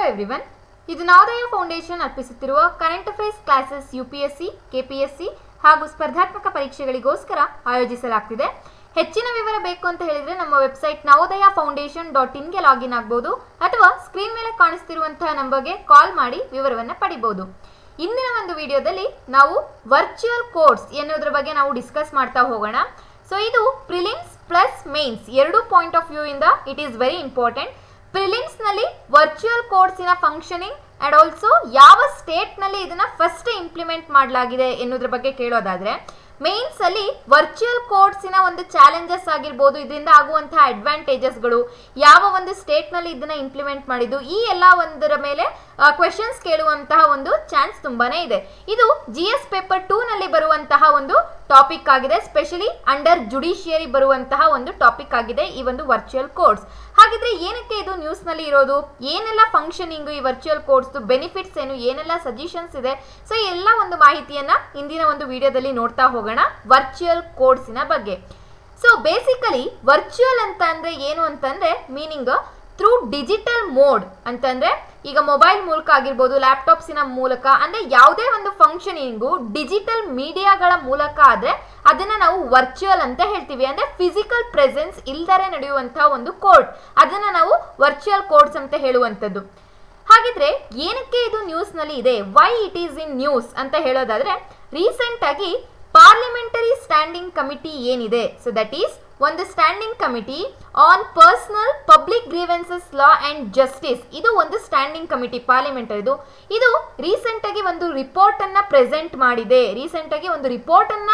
everyone ಇದು Navodaya foundation ಅರ್ಪಿಸುತ್ತಿರುವ current affairs classes U P S C K P S C ಹಾಗೂ ಸ್ಪರ್ಧಾತ್ಮಕ ಪರೀಕ್ಷೆಗಳಿಗೋಸ್ಕರ ಆಯೋಜಿಸಲಾಗ್ತಿದೆ ಹೆಚ್ಚಿನ ವಿವರ ಬೇಕು ಅಂತ ಹೇಳಿದ್ರೆ ನಮ್ಮ ವೆಬ್ಸೈಟ್ ನವೋದಯ ಫೌಂಡೇಶನ್ ಡಾಟ್ ಇನ್ಗೆ ಲಾಗಿನ್ ಆಗ್ಬೋದು ಅಥವಾ ಸ್ಕ್ರೀನ್ ಮೇಲೆ ಕಾಣಿಸ್ತಿರುವಂತಹ ನಂಬರ್ಗೆ ಕಾಲ್ ಮಾಡಿ ವಿವರವನ್ನು ಪಡಿಬೋದು ಇಂದಿನ ಒಂದು ವಿಡಿಯೋದಲ್ಲಿ ನಾವು ವರ್ಚುವಲ್ ಕೋರ್ಸ್ ಎನ್ನುವುದರ ಬಗ್ಗೆ ನಾವು ಡಿಸ್ಕಸ್ ಮಾಡ್ತಾ ಹೋಗೋಣ ಸೊ ಇದು ಪ್ರಿಲಿಮ್ಸ್ ಪ್ಲಸ್ ಮೇನ್ಸ್ ಎರಡು ಪಾಯಿಂಟ್ ಆಫ್ ವ್ಯೂ ಇಂದ it is very important prelims ನಲ್ಲಿ ವರ್ಚುವಲ್ ಕೋರ್ಸಿನ ಫಂಕ್ಷನಿಂಗ್ ಅಂಡ್ ಆಲ್ಸೋ ಯಾವ ಸ್ಟೇಟ್ ನಲ್ಲಿ ಇದನ್ನ ಫಸ್ಟ್ ಇಂಪ್ಲಿಮೆಂಟ್ ಮಾಡಲಾಗಿದೆ ಎನ್ನುವುದ್ರ ಬಗ್ಗೆ ಕೇಳೋದಾದ್ರೆ ಮೇನ್ಸ್ ಅಲ್ಲಿ ವರ್ಚುವಲ್ ಕೋರ್ಸಿನ ಒಂದು ಚಾಲೆಂಜಸ್ ಆಗಿರ್ಬೋದು ಇದರಿಂದ ಆಗುವಂತಹ ಅಡ್ವಾಂಟೇಜಸ್ಗಳು ಯಾವ ಒಂದು ಸ್ಟೇಟ್ ನಲ್ಲಿ ಇದನ್ನ ಇಂಪ್ಲಿಮೆಂಟ್ ಮಾಡಿದ್ದು ಈ ಎಲ್ಲ ಒಂದರ ಮೇಲೆ ಕ್ವೆಶನ್ಸ್ ಕೇಳುವಂತಹ ಒಂದು ಚಾನ್ಸ್ ತುಂಬಾನೇ ಇದೆ ಇದು ಜಿ ಎಸ್ ಪೇಪರ್ ಟೂ ನಲ್ಲಿ ಬರುವಂತಹ ಒಂದು ಟಾಪಿಕ್ ಆಗಿದೆ ಸ್ಪೆಷಲಿ ಅಂಡರ್ ಜುಡಿಷಿಯರಿ ಬರುವಂತಹ ಒಂದು ಟಾಪಿಕ್ ಆಗಿದೆ ಈ ಒಂದು ವರ್ಚುವಲ್ ಕೋರ್ಸ್ ಹಾಗಿದ್ರೆ ಏನಕ್ಕೆ ಇದು ನ್ಯೂಸ್ ನಲ್ಲಿ ಇರೋದು ಏನೆಲ್ಲ ಫಂಕ್ಷನಿಂಗ್ ಈ ವರ್ಚುವಲ್ ಕೋರ್ಸ್ ಬೆನಿಫಿಟ್ಸ್ ಏನು ಏನೆಲ್ಲ ಸಜೆಷನ್ಸ್ ಇದೆ ಸೊ ಈ ಎಲ್ಲ ಒಂದು ಮಾಹಿತಿಯನ್ನ ಇಂದಿನ ಒಂದು ವಿಡಿಯೋದಲ್ಲಿ ನೋಡ್ತಾ ಹೋಗೋಣ ವರ್ಚುವಲ್ ಕೋರ್ಸಿನ ಬಗ್ಗೆ ಸೊ ಬೇಸಿಕಲಿ ವರ್ಚುವಲ್ ಅಂತ ಅಂದ್ರೆ ಏನು ಅಂತಂದ್ರೆ ಮೀನಿಂಗ್ ಥ್ರೂ ಡಿಜಿಟಲ್ ಮೋಡ್ ಅಂತಂದ್ರೆ ಈಗ ಮೊಬೈಲ್ ಮೂಲಕ ಆಗಿರ್ಬೋದು ಲ್ಯಾಪ್ಟಾಪ್ಸಿನ ಮೂಲಕ ಅಂದ್ರೆ ಯಾವುದೇ ಒಂದು ಫಂಕ್ಷನಿಂಗು ಡಿಜಿಟಲ್ ಮೀಡಿಯಾಗಳ ಮೂಲಕ ಆದ್ರೆ ಅದನ್ನ ನಾವು ವರ್ಚುವಲ್ ಅಂತ ಹೇಳ್ತೀವಿ ಅಂದ್ರೆ ಫಿಸಿಕಲ್ ಪ್ರೆಸೆನ್ಸ್ ಇಲ್ದರೆ ನಡೆಯುವಂತಹ ಒಂದು ಕೋರ್ಟ್ ಅದನ್ನ ನಾವು ವರ್ಚುವಲ್ ಕೋರ್ಟ್ಸ್ ಅಂತ ಹೇಳುವಂಥದ್ದು ಹಾಗಿದ್ರೆ ಏನಕ್ಕೆ ಇದು ನ್ಯೂಸ್ ನಲ್ಲಿ ಇದೆ why it is in news ಅಂತ ಹೇಳೋದಾದ್ರೆ ರೀಸೆಂಟ್ ಆಗಿ ಪಾರ್ಲಿಮೆಂಟರಿ ಸ್ಟ್ಯಾಂಡಿಂಗ್ ಕಮಿಟಿ ಏನಿದೆ ಸೊ ದಟ್ ಈಸ್ ಒಂದು standing committee on personal public grievances law and justice ಇದು ಒಂದು ಸ್ಟ್ಯಾಂಡಿಂಗ್ ಕಮಿಟಿ ಪಾರ್ಲಿಮೆಂಟರಿದು ಇದು ರೀಸೆಂಟ್ ಆಗಿ ಒಂದು ರಿಪೋರ್ಟ್ ಅನ್ನ ಪ್ರೆಸೆಂಟ್ ಮಾಡಿದೆ ರೀಸೆಂಟ್ ಆಗಿ ಒಂದು ರಿಪೋರ್ಟ್ ಅನ್ನ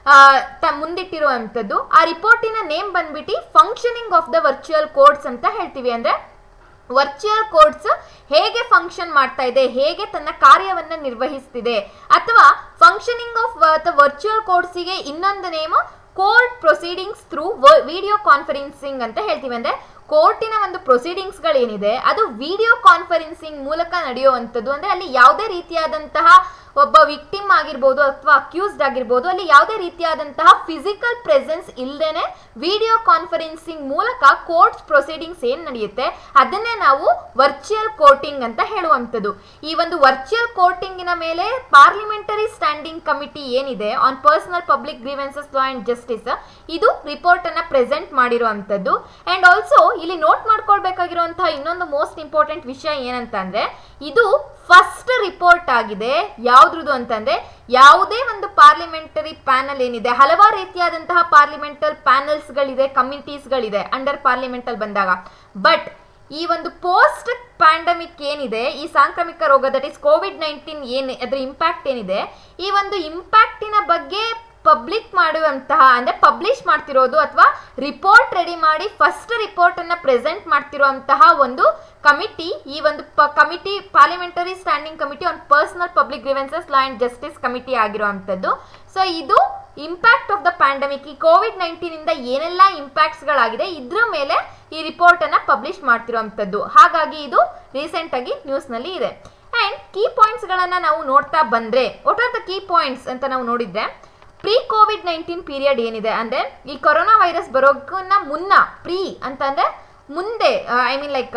ಮುಂದಿಟ್ಟಿರುವಂಥದ್ದು ಆ ರಿಪೋರ್ಟಿನ ನೇಮ್ ಬಂದ್ಬಿಟ್ಟು functioning of the virtual courts ಅಂತ ಹೇಳ್ತೀವಿ ಅಂದ್ರೆ ವರ್ಚುವಲ್ ಕೋರ್ಟ್ಸ್ ಹೇಗೆ ಫಂಕ್ಷನ್ ಮಾಡ್ತಾ ಇದೆ ಹೇಗೆ ತನ್ನ ಕಾರ್ಯವನ್ನ ನಿರ್ವಹಿಸ್ತಿದೆ ಅಥವಾ ಫಂಕ್ಷನಿಂಗ್ ಆಫ್ ದ ವರ್ಚುವಲ್ ಕೋರ್ಟ್ಸಿಗೆ ಇನ್ನೊಂದು name court proceedings through video conferencing ಅಂತ ಹೇಳ್ತೀವಿ ಅಂದ್ರೆ ಕೋರ್ಟಿನ ಒಂದು ಪ್ರೊಸೀಡಿಂಗ್ಸ್ಗಳೇನಿದೆ ಅದು ವಿಡಿಯೋ ಕಾನ್ಫರೆನ್ಸಿಂಗ್ ಮೂಲಕ ನಡೆಯುವಂಥದ್ದು ಅಂದ್ರೆ ಅಲ್ಲಿ ಯಾವುದೇ ರೀತಿಯಾದಂತಹ ಒಬ್ಬ ವಿಕ್ಟಿಮ್ ಆಗಿರ್ಬೋದು ಅಥವಾ ಅಕ್ಯೂಸ್ಡ್ ಆಗಿರ್ಬೋದು ಅಲ್ಲಿ ಯಾವುದೇ ರೀತಿಯಾದಂತಹ ಫಿಸಿಕಲ್ ಪ್ರೆಸೆನ್ಸ್ ಇಲ್ಲದೇನೆ ವಿಡಿಯೋ ಕಾನ್ಫರೆನ್ಸಿಂಗ್ ಮೂಲಕ ಕೋರ್ಟ್ಸ್ ಪ್ರೊಸೀಡಿಂಗ್ಸ್ ಏನ್ ನಡೆಯುತ್ತೆ ಅದನ್ನೇ ನಾವು ವರ್ಚುವಲ್ ಕೋರ್ಟಿಂಗ್ ಅಂತ ಹೇಳುವಂಥದ್ದು ಈ ಒಂದು ವರ್ಚುವಲ್ ಕೋರ್ಟಿಂಗಿನ ಮೇಲೆ ಪಾರ್ಲಿಮೆಂಟರಿ ಸ್ಟ್ಯಾಂಡಿಂಗ್ ಕಮಿಟಿ ಏನಿದೆ on personal public grievances law and justice ಇದು ರಿಪೋರ್ಟ್ ಅನ್ನ ಪ್ರೆಸೆಂಟ್ ಮಾಡಿರುವಂಥದ್ದು ಅಂಡ್ ಆಲ್ಸೋ ಇಲ್ಲಿ ನೋಟ್ ಮಾಡ್ಕೊಳ್ಬೇಕಾಗಿರುವಂತಹ ಇನ್ನೊಂದು ಮೋಸ್ಟ್ ಇಂಪಾರ್ಟೆಂಟ್ ವಿಷಯ ಏನಂತಂದ್ರೆ ಇದು ಫಸ್ಟ್ ರಿಪೋರ್ಟ್ ಆಗಿದೆ ಯಾವ್ದ್ರದ್ದು ಅಂತಂದ್ರೆ ಯಾವುದೇ ಒಂದು ಪಾರ್ಲಿಮೆಂಟರಿ ಪ್ಯಾನಲ್ ಏನಿದೆ ಹಲವಾರು ರೀತಿಯಾದಂತಹ ಪಾರ್ಲಿಮೆಂಟಲ್ ಪ್ಯಾನಲ್ಸ್ಗಳಿದೆ ಕಮಿಟೀಸ್ಗಳಿದೆ ಅಂಡರ್ ಪಾರ್ಲಿಮೆಂಟಲ್ ಬಂದಾಗ ಬಟ್ ಈ ಒಂದು ಪೋಸ್ಟ್ ಪ್ಯಾಂಡಮಿಕ್ ಏನಿದೆ ಈ ಸಾಂಕ್ರಾಮಿಕ ರೋಗ ದಟ್ ಇಸ್ ಕೋವಿಡ್ ನೈನ್ಟೀನ್ ಏನು ಅದರ ಇಂಪ್ಯಾಕ್ಟ್ ಏನಿದೆ ಈ ಒಂದು ಇಂಪ್ಯಾಕ್ಟಿನ ಬಗ್ಗೆ ಪಬ್ಲಿಕ್ ಮಾಡುವಂತಹ ಅಂದ್ರೆ ಪಬ್ಲಿಷ್ ಮಾಡ್ತಿರೋದು ಅಥವಾ ರಿಪೋರ್ಟ್ ರೆಡಿ ಮಾಡಿ ಫಸ್ಟ್ ರಿಪೋರ್ಟ್ ಅನ್ನ ಪ್ರೆಸೆಂಟ್ ಮಾಡ್ತಿರುವಂತಹ ಒಂದು ಕಮಿಟಿ ಈ ಒಂದು committee parliamentary standing committee on personal public grievances law and justice committee ಆಗಿರುವಂಥದ್ದು ಸೊ ಇದು ಇಂಪ್ಯಾಕ್ಟ್ ಆಫ್ ದ ಪ್ಯಾಂಡಮಿಕ್ ಈ ಕೋವಿಡ್ ನೈನ್ಟೀನ್ ಇಂದ ಏನೆಲ್ಲ ಇಂಪ್ಯಾಕ್ಟ್ಸ್ ಗಳಾಗಿದೆ ಇದ್ರ ಮೇಲೆ ಈ ರಿಪೋರ್ಟ್ ಅನ್ನ ಪಬ್ಲಿಷ್ ಮಾಡ್ತಿರುವಂಥದ್ದು ಹಾಗಾಗಿ ಇದು ರೀಸೆಂಟ್ ಆಗಿ ನ್ಯೂಸ್ ನಲ್ಲಿ ಇದೆ ಅಂಡ್ ಕೀ ಪಾಯಿಂಟ್ಸ್ ಗಳನ್ನ ನಾವು ನೋಡ್ತಾ ಬಂದ್ರೆ what are the key points ಅಂತ ನಾವು ನೋಡಿದ್ರೆ ಪ್ರೀ ಕೋವಿಡ್ ನೈನ್ಟೀನ್ ಪೀರಿಯಡ್ ಏನಿದೆ ಅಂದ್ರೆ ಈ ಕೊರೋನಾ ವೈರಸ್ ಬರೋಕ್ಕನ್ನ ಮುನ್ನ ಪ್ರೀ ಅಂತಂದ್ರೆ ಮುಂದೆ ಐ ಮೀನ್ ಲೈಕ್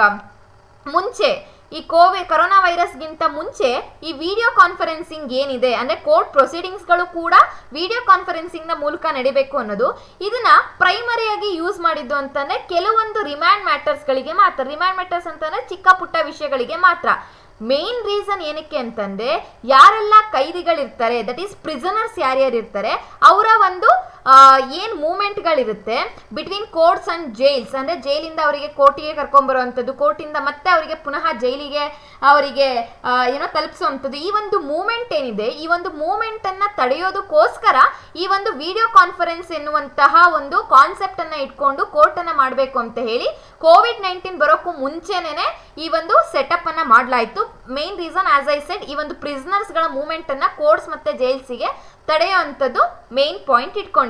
ಮುಂಚೆ ಈ ಕೋವಿಡ್ ಕರೋನಾ ವೈರಸ್ಗಿಂತ ಮುಂಚೆ ಈ ವಿಡಿಯೋ ಕಾನ್ಫರೆನ್ಸಿಂಗ್ ಏನಿದೆ ಅಂದ್ರೆ ಕೋರ್ಟ್ ಪ್ರೊಸೀಡಿಂಗ್ಸ್ಗಳು ಕೂಡ ವಿಡಿಯೋ ಕಾನ್ಫರೆನ್ಸಿಂಗ್ ನ ಮೂಲಕ ನಡಿಬೇಕು ಅನ್ನೋದು ಇದನ್ನ ಪ್ರೈಮರಿಯಾಗಿ ಯೂಸ್ ಮಾಡಿದ್ದು ಅಂತಂದ್ರೆ ಕೆಲವೊಂದು ರಿಮ್ಯಾಂಡ್ ಮ್ಯಾಟರ್ಸ್ಗಳಿಗೆ ಮಾತ್ರ ರಿಮ್ಯಾಂಡ್ ಮ್ಯಾಟರ್ಸ್ ಅಂತಂದ್ರೆ ಚಿಕ್ಕ ಪುಟ್ಟ ವಿಷಯಗಳಿಗೆ ಮಾತ್ರ ಮೇನ್ ರೀಸನ್ ಏನಕ್ಕೆ ಅಂತಂದ್ರೆ ಯಾರೆಲ್ಲ ಕೈದಿಗಳಿರ್ತಾರೆ ದಟ್ ಈಸ್ ಪ್ರಿಸನರ್ಸ್ ಯಾರ್ಯಾರು ಇರ್ತಾರೆ ಅವರ ಒಂದು ಏನು ಮೂಮೆಂಟ್ಗಳಿರುತ್ತೆ ಬಿಟ್ವೀನ್ ಕೋರ್ಟ್ಸ್ ಅಂಡ್ ಜೈಲ್ಸ್ ಅಂದರೆ ಜೈಲಿಂದ ಅವರಿಗೆ ಕೋರ್ಟಿಗೆ ಕರ್ಕೊಂಬರುವಂಥದ್ದು ಕೋರ್ಟಿಂದ ಮತ್ತೆ ಅವರಿಗೆ ಪುನಃ ಜೈಲಿಗೆ ಅವರಿಗೆ ಏನೋ ತಲುಪಿಸುವಂಥದ್ದು ಈ ಒಂದು ಮೂಮೆಂಟ್ ಏನಿದೆ ಈ ಒಂದು ಮೂಮೆಂಟನ್ನು ತಡೆಯೋದಕ್ಕೋಸ್ಕರ ಈ ಒಂದು ವಿಡಿಯೋ ಕಾನ್ಫರೆನ್ಸ್ ಎನ್ನುವಂತಹ ಒಂದು ಕಾನ್ಸೆಪ್ಟನ್ನು ಇಟ್ಕೊಂಡು ಕೋರ್ಟನ್ನು ಮಾಡಬೇಕು ಅಂತ ಹೇಳಿ ಕೋವಿಡ್ ನೈನ್ಟೀನ್ ಬರೋಕ್ಕೂ ಮುಂಚೆನೇ ಈ ಒಂದು ಸೆಟಪ್ ಅನ್ನ ಮಾಡಲಾಯಿತು main reason as I said ಈ ಒಂದು ಪ್ರಿಸ್ನರ್ಸ್ಗಳ ಮೂವ್ಮೆಂಟ್ ಅನ್ನ ಕೋರ್ಟ್ಸ್ ಮತ್ತೆ ಜೈಲ್ಸಿಗೆ ತಡೆಯುವಂಥದ್ದು ಮೇನ್ ಪಾಯಿಂಟ್ ಇಟ್ಕೊಂಡು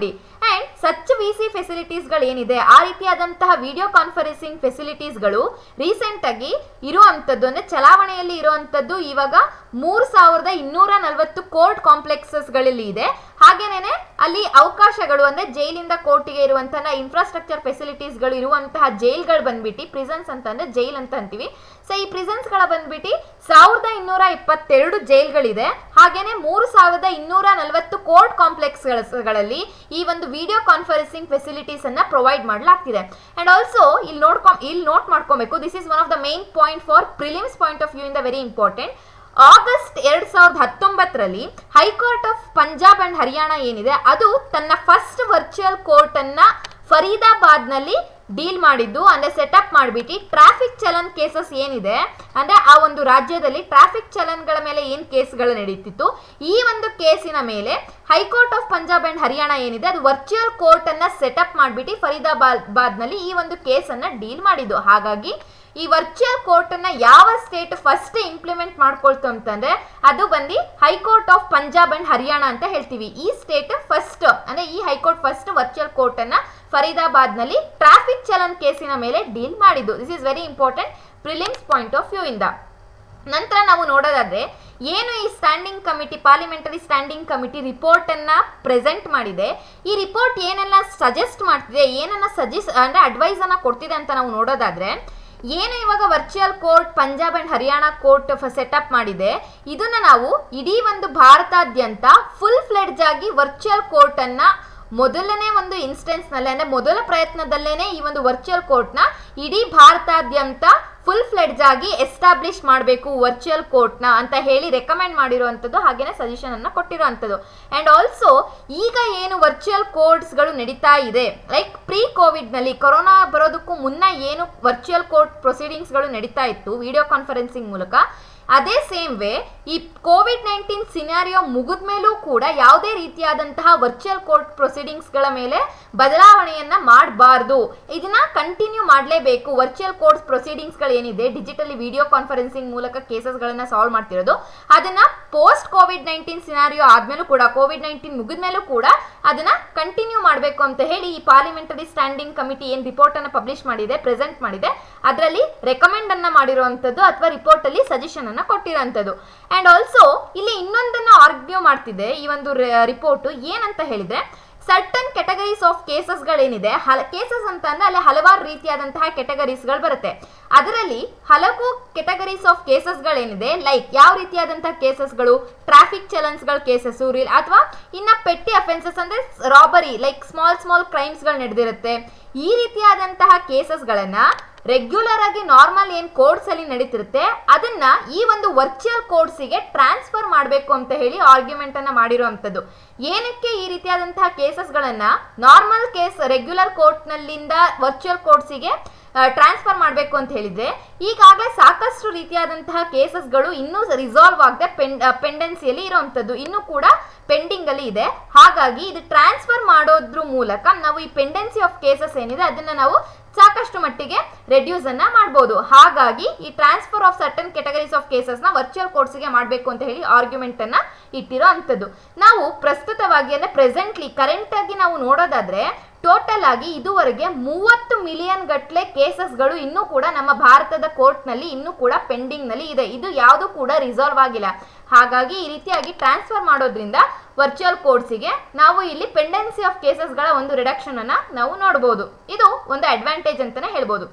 ಅಂಡ್ ಸಚ್ ವಿ ಸಿ ಫೆಸಿಲಿಟೀಸ್ಗಳು ಏನಿದೆ ಆ ರೀತಿಯಾದಂತಹ ವಿಡಿಯೋ ಕಾನ್ಫರೆನ್ಸಿಂಗ್ ಫೆಸಿಲಿಟೀಸ್ಗಳು ರೀಸೆಂಟ್ ಆಗಿ ಇರುವಂಥದ್ದು ಅಂದ್ರೆ ಚಲಾವಣೆಯಲ್ಲಿ ಇರುವಂಥದ್ದು ಇವಾಗ ಮೂರು ಸಾವಿರದ ಇನ್ನೂರ ನಲವತ್ತು ಕೋರ್ಟ್ ಕಾಂಪ್ಲೆಕ್ಸಸ್ಗಳಲ್ಲಿ ಇದೆ ಹಾಗೇನೇನೆ ಅಲ್ಲಿ ಅವಕಾಶಗಳು ಅಂದ್ರೆ ಜೈಲಿಂದ ಕೋರ್ಟಿಗೆ ಇರುವಂತಹ ಇನ್ಫ್ರಾಸ್ಟ್ರಕ್ಚರ್ ಫೆಸಿಲಿಟೀಸ್ಗಳು ಇರುವಂತಹ ಜೈಲ್ಗಳು ಬಂದ್ಬಿಟ್ಟು ಪ್ರಿಸನ್ಸ್ ಅಂತ ಅಂದ್ರೆ ಜೈಲ್ ಅಂತ ಅಂತೀವಿ ಸೊ ಈ ಪ್ರಿಸನ್ಸ್ ಗಳ ಬಂದ್ಬಿಟ್ಟು ಸಾವಿರದ ಇನ್ನೂರ ಇಪ್ಪತ್ತೆರಡು ಜೈಲ್ಗಳಿದೆ ಹಾಗೇನೆ ಮೂರು ಸಾವಿರದ ಇನ್ನೂರ ನಲವತ್ತು ಕೋರ್ಟ್ ಕಾಂಪ್ಲೆಕ್ಸ್ಗಳಲ್ಲಿ ಈ ಒಂದು ವಿಡಿಯೋ ಕಾನ್ಫರೆನ್ಸಿಂಗ್ ಫೆಸಿಲಿಟೀಸ್ ಅನ್ನ ಪ್ರೊವೈಡ್ ಮಾಡಲಾಗ್ತಿದೆ ಅಂಡ್ ಆಲ್ಸೋ ಇಲ್ಲಿ ನೋಡ್ಕೊ ಇಲ್ಲಿ ನೋಟ್ ಮಾಡ್ಕೊಬೇಕು this is one of the main point for prelims point of view ಇಂದ ವೆರಿ ಇಂಪಾರ್ಟೆಂಟ್ ಆಗಸ್ಟ್ ಎರಡ್ ಸಾವಿರದ ಹತ್ತೊಂಬತ್ತರಲ್ಲಿ high court of Punjab and Haryana ಏನಿದೆ ಅದು ತನ್ನ ಫಸ್ಟ್ ವರ್ಚುವಲ್ ಕೋರ್ಟ್ ಅನ್ನ ಫರೀದಾಬಾದ್ ನಲ್ಲಿ ಡೀಲ್ ಮಾಡಿದ್ದು ಅಂದ್ರೆ ಸೆಟಪ್ ಮಾಡಿಬಿಟ್ಟು ಟ್ರಾಫಿಕ್ ಚಲನ್ ಕೇಸಸ್ ಏನಿದೆ ಅಂದ್ರೆ ಆ ಒಂದು ರಾಜ್ಯದಲ್ಲಿ ಟ್ರಾಫಿಕ್ ಚಲನ್ಗಳ ಮೇಲೆ ಏನ್ ಕೇಸ್ಗಳು ನಡೀತಿತ್ತು ಈ ಒಂದು ಕೇಸಿನ ಮೇಲೆ high court of Punjab and Haryana ಏನಿದೆ ಅದು ವರ್ಚುವಲ್ ಕೋರ್ಟ್ ಅನ್ನ ಸೆಟಪ್ ಮಾಡಿಬಿಟ್ಟು ಫರೀದಾಬಾದ್ ನಲ್ಲಿ ಈ ಒಂದು ಕೇಸ್ ಅನ್ನ ಡೀಲ್ ಮಾಡಿದ್ದು ಹಾಗಾಗಿ ಈ ವರ್ಚುವಲ್ ಕೋರ್ಟ್ ಅನ್ನ ಯಾವ ಸ್ಟೇಟ್ ಫಸ್ಟ್ ಇಂಪ್ಲಿಮೆಂಟ್ ಮಾಡ್ಕೊಳ್ತು ಅಂತಂದ್ರೆ ಅದು ಬಂದು high court of Punjab and Haryana ಅಂತ ಹೇಳ್ತೀವಿ ಈ ಸ್ಟೇಟ್ ಫಸ್ಟ್ ಅಂದ್ರೆ ಈ ಹೈಕೋರ್ಟ್ ಫಸ್ಟ್ ವರ್ಚುವಲ್ ಕೋರ್ಟ್ ಅನ್ನ ಫರೀದಾಬಾದ್ ನಲ್ಲಿ ಟ್ರಾಫಿಕ್ ಚಲನ್ ಕೇಸಿನ ಮೇಲೆ ಡೀಲ್ ಮಾಡಿದ್ದು this is very important prelims point of view ಇಂದ ನಂತರ ನಾವು ನೋಡೋದಾದ್ರೆ ಏನು ಈ standing committee parliamentary standing committee report ಅನ್ನ ಪ್ರೆಸೆಂಟ್ ಮಾಡಿದೆ ಈ ರಿಪೋರ್ಟ್ ಏನೆಲ್ಲ ಸಜೆಸ್ಟ್ ಮಾಡ್ತಿದೆ ಏನನ್ನ ಸಜೆಸ್ಟ್ ಅಂದ್ರೆ ಅಡ್ವೈಸ್ ಅನ್ನ ಕೊಡ್ತಿದೆ ಅಂತ ನಾವು ನೋಡೋದಾದ್ರೆ ಏನು ಇವಾಗ virtual court Punjab and Haryana court setup ಮಾಡಿದೆ ಇದನ್ನ ನಾವು ಇಡೀ ಒಂದು ಭಾರತಾದ್ಯಂತ ಫುಲ್ ಫ್ಲೆಡ್ಜ್ ಆಗಿ ವರ್ಚುವಲ್ ಕೋರ್ಟ್ ಅನ್ನ ಮೊದಲನೇ ಒಂದು ಇನ್ಸ್ಟೆನ್ಸ್ ನಲ್ಲಿ ಅಂದ್ರೆ ಮೊದಲ ಪ್ರಯತ್ನದಲ್ಲೇನೆ ಈ ಒಂದು ವರ್ಚುವಲ್ ಕೋರ್ಟ್ ನ ಇಡೀ ಭಾರತಾದ್ಯಂತ ಫುಲ್ ಫ್ಲೆಡ್ಜ್ ಆಗಿ ಎಸ್ಟಾಬ್ಲಿಷ್ ಮಾಡಬೇಕು ವರ್ಚುವಲ್ ಕೋರ್ಟ್ ನ ಅಂತ ಹೇಳಿ ರೆಕಮೆಂಡ್ ಮಾಡಿರುವಂತದ್ದು ಹಾಗೇನೆ ಸಜೆಷನ್ ಅನ್ನ ಕೊಟ್ಟಿರುವಂತದ್ದು ಅಂಡ್ ಆಲ್ಸೋ ಈಗ ಏನು ವರ್ಚುವಲ್ ಕೋರ್ಟ್ಸ್ ಗಳು ನಡೀತಾ ಇದೆ ಲೈಕ್ ಪ್ರೀ ಕೋವಿಡ್ ನಲ್ಲಿ ಕೊರೋನಾ ಬರೋದಕ್ಕೂ ಮುನ್ನ ಏನು ವರ್ಚುವಲ್ ಕೋರ್ಟ್ ಪ್ರೊಸೀಡಿಂಗ್ಸ್ ಗಳು ನಡೀತಾ ಇತ್ತು ವಿಡಿಯೋ ಕಾನ್ಫರೆನ್ಸಿಂಗ್ ಮೂಲಕ ಅದೇ ಸೇಮ್ ವೇ ಈ ಕೋವಿಡ್ ನೈನ್ಟೀನ್ ಸಿನಾರಿಯೋ ಮುಗಿದ ಮೇಲೂ ಕೂಡ ಯಾವುದೇ ರೀತಿಯಾದಂತಹ ವರ್ಚುವಲ್ ಕೋರ್ಟ್ ಪ್ರೊಸೀಡಿಂಗ್ಸ್ಗಳ ಮೇಲೆ ಬದಲಾವಣೆಯನ್ನ ಮಾಡಬಾರ್ದು ಇದನ್ನ ಕಂಟಿನ್ಯೂ ಮಾಡಲೇಬೇಕು ವರ್ಚುವಲ್ ಕೋರ್ಟ್ ಪ್ರೊಸೀಡಿಂಗ್ಸ್ಗಳು ಏನಿದೆ ಡಿಜಿಟಲಿ ವಿಡಿಯೋ ಕಾನ್ಫರೆನ್ಸಿಂಗ್ ಮೂಲಕ ಕೇಸಸ್ಗಳನ್ನ ಸಾಲ್ವ್ ಮಾಡ್ತಿರೋದು ಅದನ್ನ ಪೋಸ್ಟ್ ಕೋವಿಡ್ ನೈನ್ಟೀನ್ ಸಿನಾರಿಯೋ ಆದ್ಮೇಲೂ ಕೂಡ ಕೋವಿಡ್ ನೈನ್ಟೀನ್ ಮುಗಿದ ಮೇಲೂ ಕೂಡ ಅದನ್ನ ಕಂಟಿನ್ಯೂ ಮಾಡಬೇಕು ಅಂತ ಹೇಳಿ ಈ ಪಾರ್ಲಿಮೆಂಟರಿ ಸ್ಟ್ಯಾಂಡಿಂಗ್ ಕಮಿಟಿ ಏನು ರಿಪೋರ್ಟ್ ಅನ್ನ ಪಬ್ಲಿಷ್ ಮಾಡಿದೆ ಪ್ರೆಸೆಂಟ್ ಮಾಡಿದೆ ಅದರಲ್ಲಿ ರೆಕಮೆಂಡ್ ಅನ್ನ ಮಾಡಿರುವಂತದ್ದು ಅಥವಾ ರಿಪೋರ್ಟ್ ಅಲ್ಲಿ ಸಜೆಷನ್ ಅನ್ನ ಕೊಟ್ಟಿರೋಂಥದ್ದು ಅಂಡ್ ಆಲ್ಸೋ ಇಲ್ಲಿ ಇನ್ನೊಂದನ್ನ ಆರ್ಗ್ಯೂ ಮಾಡ್ತಿದೆ ಈ ಒಂದು ರಿಪೋರ್ಟ್ ಏನಂತ ಹೇಳಿದ್ರೆ ಸರ್ಟನ್ ಕೆಟಗರೀಸ್ ಆಫ್ ಕೇಸಸ್ಗಳೇನಿದೆ ಹಲ ಕೇಸಸ್ ಅಂತ ಅಂದ್ರೆ ಅಲ್ಲಿ ಹಲವಾರು ರೀತಿಯಾದಂತಹ ಕೆಟಗರೀಸ್ಗಳು ಬರುತ್ತೆ ಅದರಲ್ಲಿ ಹಲವು ಕೆಟಗರೀಸ್ ಆಫ್ ಕೇಸಸ್ಗಳೇನಿದೆ ಲೈಕ್ ಯಾವ ರೀತಿಯಾದಂತಹ ಕೇಸಸ್ಗಳು ಟ್ರಾಫಿಕ್ ಚಲನ್ಸ್ಗಳ ಕೇಸಸ್ಸು ಅಥವಾ ಇನ್ನ ಪೆಟ್ಟಿ ಅಫೆನ್ಸಸ್ ಅಂದ್ರೆ ರಾಬರಿ ಲೈಕ್ ಸ್ಮಾಲ್ ಸ್ಮಾಲ್ ಕ್ರೈಮ್ಸ್ಗಳು ನಡೆದಿರುತ್ತೆ ಈ ರೀತಿಯಾದಂತಹ ಕೇಸಸ್ಗಳನ್ನ ರೆಗ್ಯುಲರ್ ಆಗಿ ನಾರ್ಮಲ್ ಏನ್ ಕೋರ್ಟ್ಸ್ ಅಲ್ಲಿ ನಡೀತಿರುತ್ತೆ ಅದನ್ನ ಈ ಒಂದು ವರ್ಚುವಲ್ ಕೋರ್ಟ್ಸಿಗೆ ಟ್ರಾನ್ಸ್ಫರ್ ಮಾಡಬೇಕು ಅಂತ ಹೇಳಿ ಆರ್ಗ್ಯುಮೆಂಟ್ ಅನ್ನ ಮಾಡಿರುವಂತದ್ದು ಏನಕ್ಕೆ ಈ ರೀತಿಯಾದಂತಹ ಕೇಸಸ್ಗಳನ್ನ ನಾರ್ಮಲ್ ಕೇಸ್ ರೆಗ್ಯುಲರ್ ಕೋರ್ಟ್ ನಲ್ಲಿಂದ ವರ್ಚುವಲ್ ಕೋರ್ಟ್ಸಿಗೆ ಟ್ರಾನ್ಸ್ಫರ್ ಮಾಡಬೇಕು ಅಂತ ಹೇಳಿದ್ರೆ ಈಗಾಗಲೇ ಸಾಕಷ್ಟು ರೀತಿಯಾದಂತಹ ಕೇಸಸ್ಗಳು ಇನ್ನೂ ರಿಸಾಲ್ವ್ ಆಗದೆ ಪೆಂಡ್ ಪೆಂಡೆನ್ಸಿಯಲ್ಲಿ ಇರುವಂಥದ್ದು ಇನ್ನೂ ಕೂಡ ಪೆಂಡಿಂಗ್ ಅಲ್ಲಿ ಇದೆ ಹಾಗಾಗಿ ಇದು ಟ್ರಾನ್ಸ್ಫರ್ ಮಾಡೋದ್ರ ಮೂಲಕ ನಾವು ಈ ಪೆಂಡೆನ್ಸಿ ಆಫ್ ಕೇಸಸ್ ಏನಿದೆ ಅದನ್ನ ನಾವು ಸಾಕಷ್ಟು ಮಟ್ಟಿಗೆ ರೆಡ್ಯೂಸ್ ಅನ್ನ ಮಾಡಬಹುದು ಹಾಗಾಗಿ ಈ transfer of certain categories of cases ನ ವರ್ಚುವಲ್ ಕೋರ್ಟ್ಸ್ಗೆ ಮಾಡಬೇಕು ಅಂತ ಹೇಳಿ ಆರ್ಗ್ಯುಮೆಂಟ್ ಅನ್ನ ಇಟ್ಟಿರೋ ಅಂಥದ್ದು ನಾವು ಪ್ರಸ್ತುತವಾಗಿ ಅಂದ್ರೆ ಪ್ರೆಸೆಂಟ್ಲಿ ಕರೆಂಟ್ ಆಗಿ ನಾವು ನೋಡೋದಾದ್ರೆ ಟೋಟಲ್ ಆಗಿ ಇದುವರೆಗೆ ಮೂವತ್ತು ಮಿಲಿಯನ್ ಗಟ್ಟಲೆ ಕೇಸಸ್ಗಳು ಇನ್ನೂ ಕೂಡ ನಮ್ಮ ಭಾರತದ ಕೋರ್ಟ್ನಲ್ಲಿ ಇನ್ನೂ ಕೂಡ ಪೆಂಡಿಂಗ್ ನಲ್ಲಿ ಇದೆ ಇದು ಯಾವುದು ಕೂಡ ರಿಸಾಲ್ವ್ ಆಗಿಲ್ಲ ಹಾಗಾಗಿ ಈ ರೀತಿಯಾಗಿ ಟ್ರಾನ್ಸ್ಫರ್ ಮಾಡೋದ್ರಿಂದ ವರ್ಚುವಲ್ ಕೋರ್ಟ್ಸಿಗೆ ನಾವು ಇಲ್ಲಿ ಪೆಂಡೆನ್ಸಿ ಆಫ್ ಕೇಸಸ್ಗಳ ಒಂದು ರಿಡಕ್ಷನ್ ಅನ್ನ ನಾವು ನೋಡಬಹುದು ಇದು ಒಂದು ಅಡ್ವಾಂಟೇಜ್ ಅಂತಾನೆ ಹೇಳ್ಬೋದು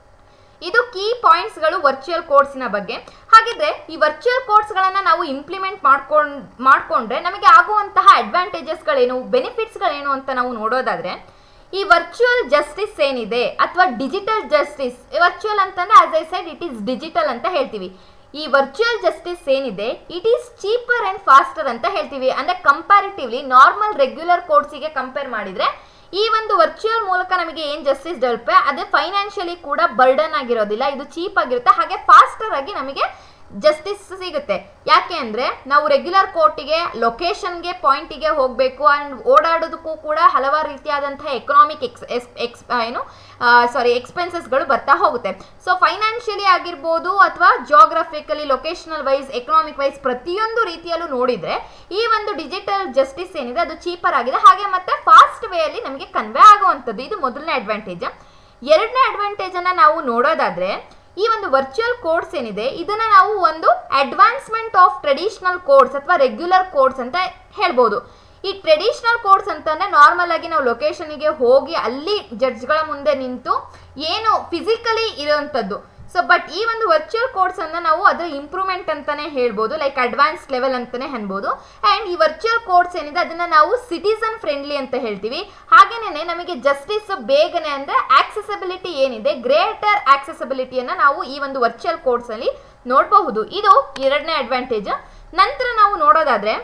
ಇದು ಕೀ ಪಾಯಿಂಟ್ಸ್ಗಳು ವರ್ಚುವಲ್ ಕೋರ್ಟ್ಸ್ನ ಬಗ್ಗೆ ಹಾಗಿದ್ರೆ ಈ ವರ್ಚುವಲ್ ಕೋರ್ಟ್ಸ್ಗಳನ್ನು ನಾವು ಇಂಪ್ಲಿಮೆಂಟ್ ಮಾಡ್ಕೊಂಡ್ ಮಾಡ್ಕೊಂಡ್ರೆ ನಮಗೆ ಆಗುವಂತಹ ಅಡ್ವಾಂಟೇಜಸ್ಗಳೇನು ಬೆನಿಫಿಟ್ಸ್ಗಳೇನು ಅಂತ ನಾವು ನೋಡೋದಾದ್ರೆ ಈ ವರ್ಚುವಲ್ ಜಸ್ಟಿಸ್ ಏನಿದೆ ಅಥವಾ ಡಿಜಿಟಲ್ ಜಸ್ಟಿಸ್ ವರ್ಚುವಲ್ ಅಂತಂದ್ರೆ as I said it is digital ಅಂತ ಹೇಳ್ತೀವಿ ಈ ವರ್ಚುವಲ್ ಜಸ್ಟಿಸ್ ಏನಿದೆ it is cheaper and faster ಅಂತ ಹೇಳ್ತೀವಿ ಅಂದ್ರೆ ಕಂಪ್ಯಾರಿಟಿವ್ಲಿ ನಾರ್ಮಲ್ ರೆಗ್ಯುಲರ್ ಕೋರ್ಟ್ಸಿಗೆ ಕಂಪೇರ್ ಮಾಡಿದ್ರೆ ಈ ಒಂದು ವರ್ಚುವಲ್ ಮೂಲಕ ನಮಗೆ ಏನು ಜಸ್ಟಿಸ್ ಡೆವಲಪ್ ಅದೇ ಫೈನಾನ್ಷಿಯಲಿ ಕೂಡ ಬರ್ಡನ್ ಆಗಿರೋದಿಲ್ಲ ಇದು ಚೀಪ್ ಆಗಿರುತ್ತೆ ಹಾಗೆ ಫಾಸ್ಟರ್ ಆಗಿ ನಮಗೆ ಜಸ್ಟಿಸ್ ಸಿಗುತ್ತೆ ಯಾಕೆ ಅಂದ್ರೆ ನಾವು ರೆಗ್ಯುಲರ್ ಕೋರ್ಟಿಗೆ ಲೊಕೇಶನ್ಗೆ ಪಾಯಿಂಟಿಗೆ ಹೋಗಬೇಕು ಅಂಡ್ ಓಡಾಡೋದಕ್ಕೂ ಕೂಡ ಹಲವಾರು ರೀತಿಯಾದಂತಹ ಎಕನಾಮಿಕ್ ಎಕ್ಸ್ ಎಕ್ಸ್ ಏನು ಸಾರಿ ಎಕ್ಸ್ಪೆನ್ಸಸ್ಗಳು ಬರ್ತಾ ಹೋಗುತ್ತೆ ಸೊ ಫೈನಾನ್ಷಿಯಲಿ ಆಗಿರ್ಬೋದು ಅಥವಾ geographically locational wise economic wise ಪ್ರತಿಯೊಂದು ರೀತಿಯಲ್ಲೂ ನೋಡಿದ್ರೆ ಈ ಒಂದು ಡಿಜಿಟಲ್ ಜಸ್ಟಿಸ್ ಏನಿದೆ ಅದು ಚೀಪರ್ ಆಗಿದೆ ಹಾಗೆ ಮತ್ತೆ ಫಾಸ್ಟ್ ವೇಯಲ್ಲಿ ನಮಗೆ ಕನ್ವೆ ಆಗುವಂಥದ್ದು ಇದು ಮೊದಲನೇ ಅಡ್ವಾಂಟೇಜ್ ಎರಡನೇ ಅಡ್ವಾಂಟೇಜ್ ಅನ್ನ ನಾವು ನೋಡೋದಾದ್ರೆ ಈ ಒಂದು ವರ್ಚುವಲ್ ಕೋಡ್ಸ್ ಏನಿದೆ ಇದನ್ನ ನಾವು ಒಂದು ಅಡ್ವಾನ್ಸ್ಮೆಂಟ್ ಆಫ್ ಟ್ರೆಡಿಷನಲ್ ಕೋಡ್ಸ್ ಅಥವಾ ರೆಗ್ಯುಲರ್ ಕೋಡ್ಸ್ ಅಂತ ಹೇಳ್ಬೋದು ಈ ಟ್ರೆಡಿಷನಲ್ ಕೋಡ್ಸ್ ಅಂತಂದ್ರೆ ನಾರ್ಮಲ್ ಆಗಿ ನಾವು ಲೊಕೇಶನ್ಗೆ ಹೋಗಿ ಅಲ್ಲಿ ಜಡ್ಜ್ಗಳ ಮುಂದೆ ನಿಂತು ಏನು ಫಿಸಿಕಲಿ ಇರುವಂಥದ್ದು ಸೊ ಬಟ್ ಈ ಒಂದು ವರ್ಚುವಲ್ ಕೋಡ್ಸ್ ಅನ್ನ ನಾವು ಅದರ ಇಂಪ್ರೂವ್ಮೆಂಟ್ ಅಂತಾನೆ ಹೇಳ್ಬೋದು ಲೈಕ್ ಅಡ್ವಾನ್ಸ್ ಲೆವೆಲ್ ಅಂತಾನೆ ಅನ್ಬೋದು ಅಂಡ್ ಈ ವರ್ಚುವಲ್ ಕೋಡ್ಸ್ ಏನಿದೆ ಅದನ್ನ ನಾವು ಸಿಟಿಸನ್ ಫ್ರೆಂಡ್ಲಿ ಅಂತ ಹೇಳ್ತೀವಿ ಹಾಗೇನೆ ನಮಗೆ ಜಸ್ಟಿಸ್ ಬೇಗನೆ ಅಂದ್ರೆ ಆಕ್ಸೆಸಿಬಿಲಿಟಿ ಏನಿದೆ ಗ್ರೇಟರ್ ಆಕ್ಸೆಸಿಬಿಲಿಟಿಯನ್ನ ನಾವು ಈ ಒಂದು ವರ್ಚುವಲ್ ಕೋಡ್ಸ್ ಅಲ್ಲಿ ನೋಡಬಹುದು ಇದು ಎರಡನೇ ಅಡ್ವಾಂಟೇಜ್ ನಂತರ ನಾವು ನೋಡೋದಾದ್ರೆ